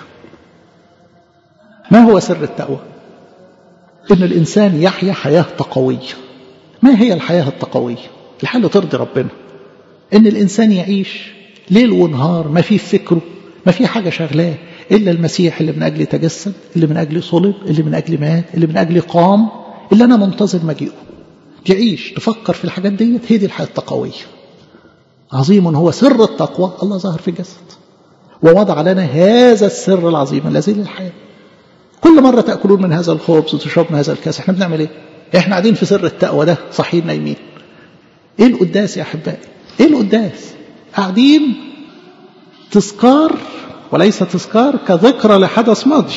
ما هو سر التقوى إن الإنسان يحيا حياة تقوية ما هي الحياة التقوية الحياة اللي ترضي ربنا إن الإنسان يعيش ليل ونهار ما في فكره ما في حاجة شغلاه إلا المسيح اللي من أجل تجسد اللي من أجل صلب اللي من أجل مات اللي من أجل قام اللي أنا منتظر مجيئه تعيش تفكر في الحاجات ديت هي دي الحياة التقوية عظيم هو سر التقوى الله ظهر في الجسد ووضع لنا هذا السر العظيم الذي للحياة كل مرة تأكلون من هذا الخبز وتشربون هذا الكاس احنا بنعمل ايه احنا قاعدين في سر التقوى ده صحيين نايمين ايه القداس يا احبائي ايه القداس قاعدين تذكار وليس تذكار كذكرى لحدث ماضي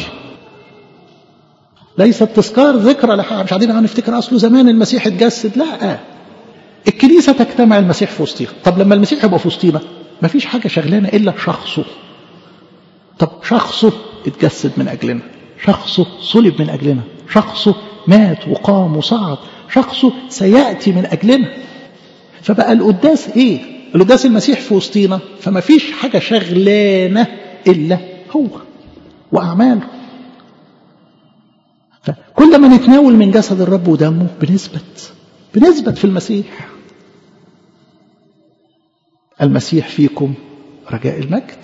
ليس التذكار ذكرى لحدث مش قاعدين نفتكر اصله زمان المسيح اتجسد لا الكنيسه تجتمع المسيح في وسطيها طب لما المسيح يبقى في وسطينا مفيش حاجه شغلانه الا شخصه طب شخصه اتجسد من اجلنا شخصه صلب من اجلنا شخصه مات وقام وصعد شخصه سياتي من اجلنا فبقى القداس ايه القداس المسيح في وسطينا فما فيش حاجه شغلانه الا هو واعماله فكل ما نتناول من جسد الرب ودمه بنثبت بنثبت في المسيح المسيح فيكم رجاء المجد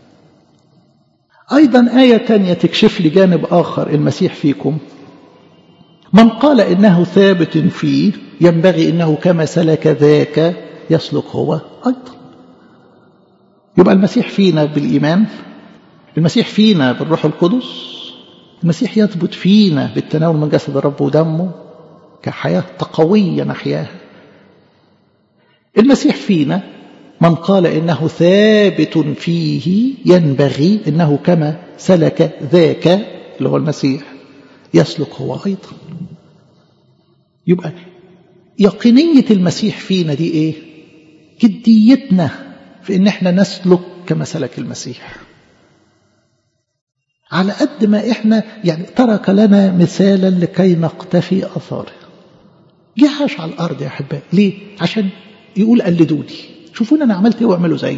أيضا آية تانية تكشف لي جانب آخر المسيح فيكم من قال إنه ثابت فيه ينبغي إنه كما سلك ذاك يسلك هو أيضا يبقى المسيح فينا بالإيمان المسيح فينا بالروح القدس المسيح يثبت فينا بالتناول من جسد الرب ودمه كحياة تقوية نحياها المسيح فينا من قال إنه ثابت فيه ينبغي إنه كما سلك ذاك اللي هو المسيح يسلك هو أيضا يبقى يقينية المسيح فينا دي إيه جديتنا في إن إحنا نسلك كما سلك المسيح على قد ما إحنا يعني ترك لنا مثالا لكي نقتفي أثاره جه عاش على الأرض يا أحبائي ليه عشان يقول قلدوني شوفوني أنا عملت إيه واعملوا زيي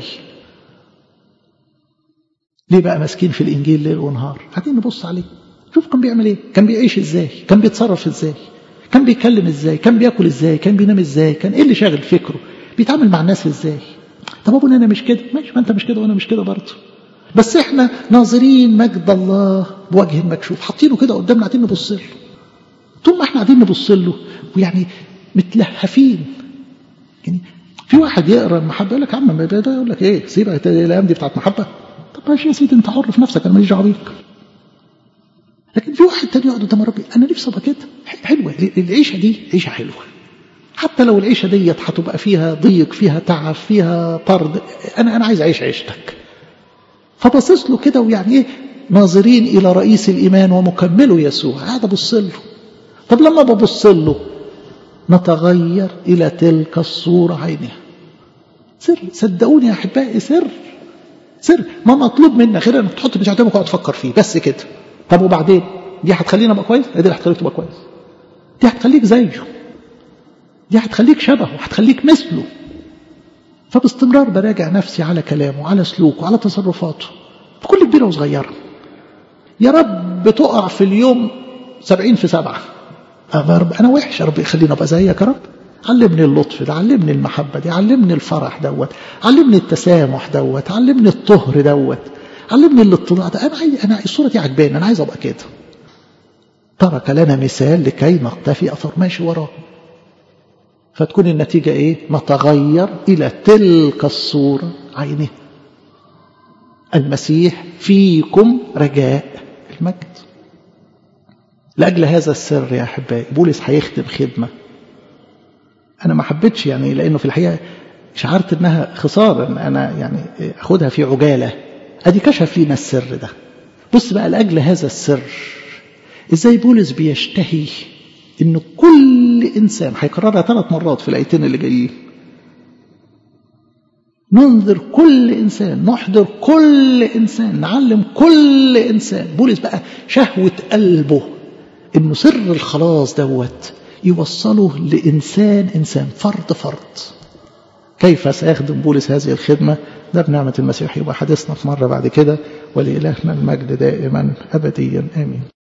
ليه بقى ماسكين في الإنجيل ليل ونهار قاعدين نبص عليه شوف كان بيعمل إيه كان بيعيش إزاي كان بيتصرف إزاي كان بيتكلم إزاي كان بياكل إزاي كان بينام إزاي كان إيه اللي شاغل فكره بيتعامل مع الناس إزاي طب أبونا أنا مش كده ماشي ما أنت مش كده وأنا مش كده برضه بس إحنا ناظرين مجد الله بوجه مكشوف حاطينه كده قدامنا قاعدين نبص له طول ما إحنا قاعدين نبص له ويعني متلهفين يعني في واحد يقرا المحبه يقول لك يا عم ده يقول لك ايه سيبك الايام دي بتاعت محبه طب ماشي يا سيدي انت حر في نفسك انا ماليش دعوه بيك لكن في واحد تاني يقعد قدام ربي انا نفسي ابقى كده حلوه العيشه دي عيشه حلوه حتى لو العيشه ديت هتبقى فيها ضيق فيها تعب فيها طرد انا انا عايز اعيش عيشتك فبصص له كده ويعني ايه ناظرين الى رئيس الايمان ومكمله يسوع قاعد ابص له طب لما ببص له نتغير الى تلك الصوره عينها سر صدقوني يا احبائي سر سر ما مطلوب منك غير انك تحط مش قدامك وتقعد تفكر فيه بس كده طب وبعدين دي هتخليني ابقى كويس دي اللي هتخليك تبقى كويس دي هتخليك زيه دي هتخليك شبهه هتخليك مثله فباستمرار براجع نفسي على كلامه على سلوكه على تصرفاته في كل كبيره وصغيره يا رب تقع في اليوم سبعين في سبعة يا رب أنا وحش يا رب خليني أبقى زيك يا رب علمني اللطف ده علمني المحبة دي علمني الفرح دوت علمني التسامح دوت علمني الطهر دوت علمني الاتضاع ده أنا عايز أنا الصورة دي عجباني أنا عايز أبقى كده ترك لنا مثال لكي نقتفي أثر ماشي وراه فتكون النتيجة إيه نتغير إلى تلك الصورة عينه المسيح فيكم رجاء المجد لأجل هذا السر يا أحبائي بولس هيختم خدمة أنا ما حبيتش يعني لأنه في الحقيقة شعرت إنها خسارة إن أنا يعني أخدها في عجالة أدي كشف لنا السر ده بص بقى لأجل هذا السر إزاي بولس بيشتهي إن كل إنسان هيكررها ثلاث مرات في الآيتين اللي جايين ننظر كل إنسان نحضر كل إنسان نعلم كل إنسان بولس بقى شهوة قلبه إنه سر الخلاص دوت يوصله لإنسان إنسان فرد فرد كيف سيخدم بولس هذه الخدمة ده بنعمة المسيح يبقى حديثنا في مرة بعد كده ولإلهنا المجد دائما أبديا آمين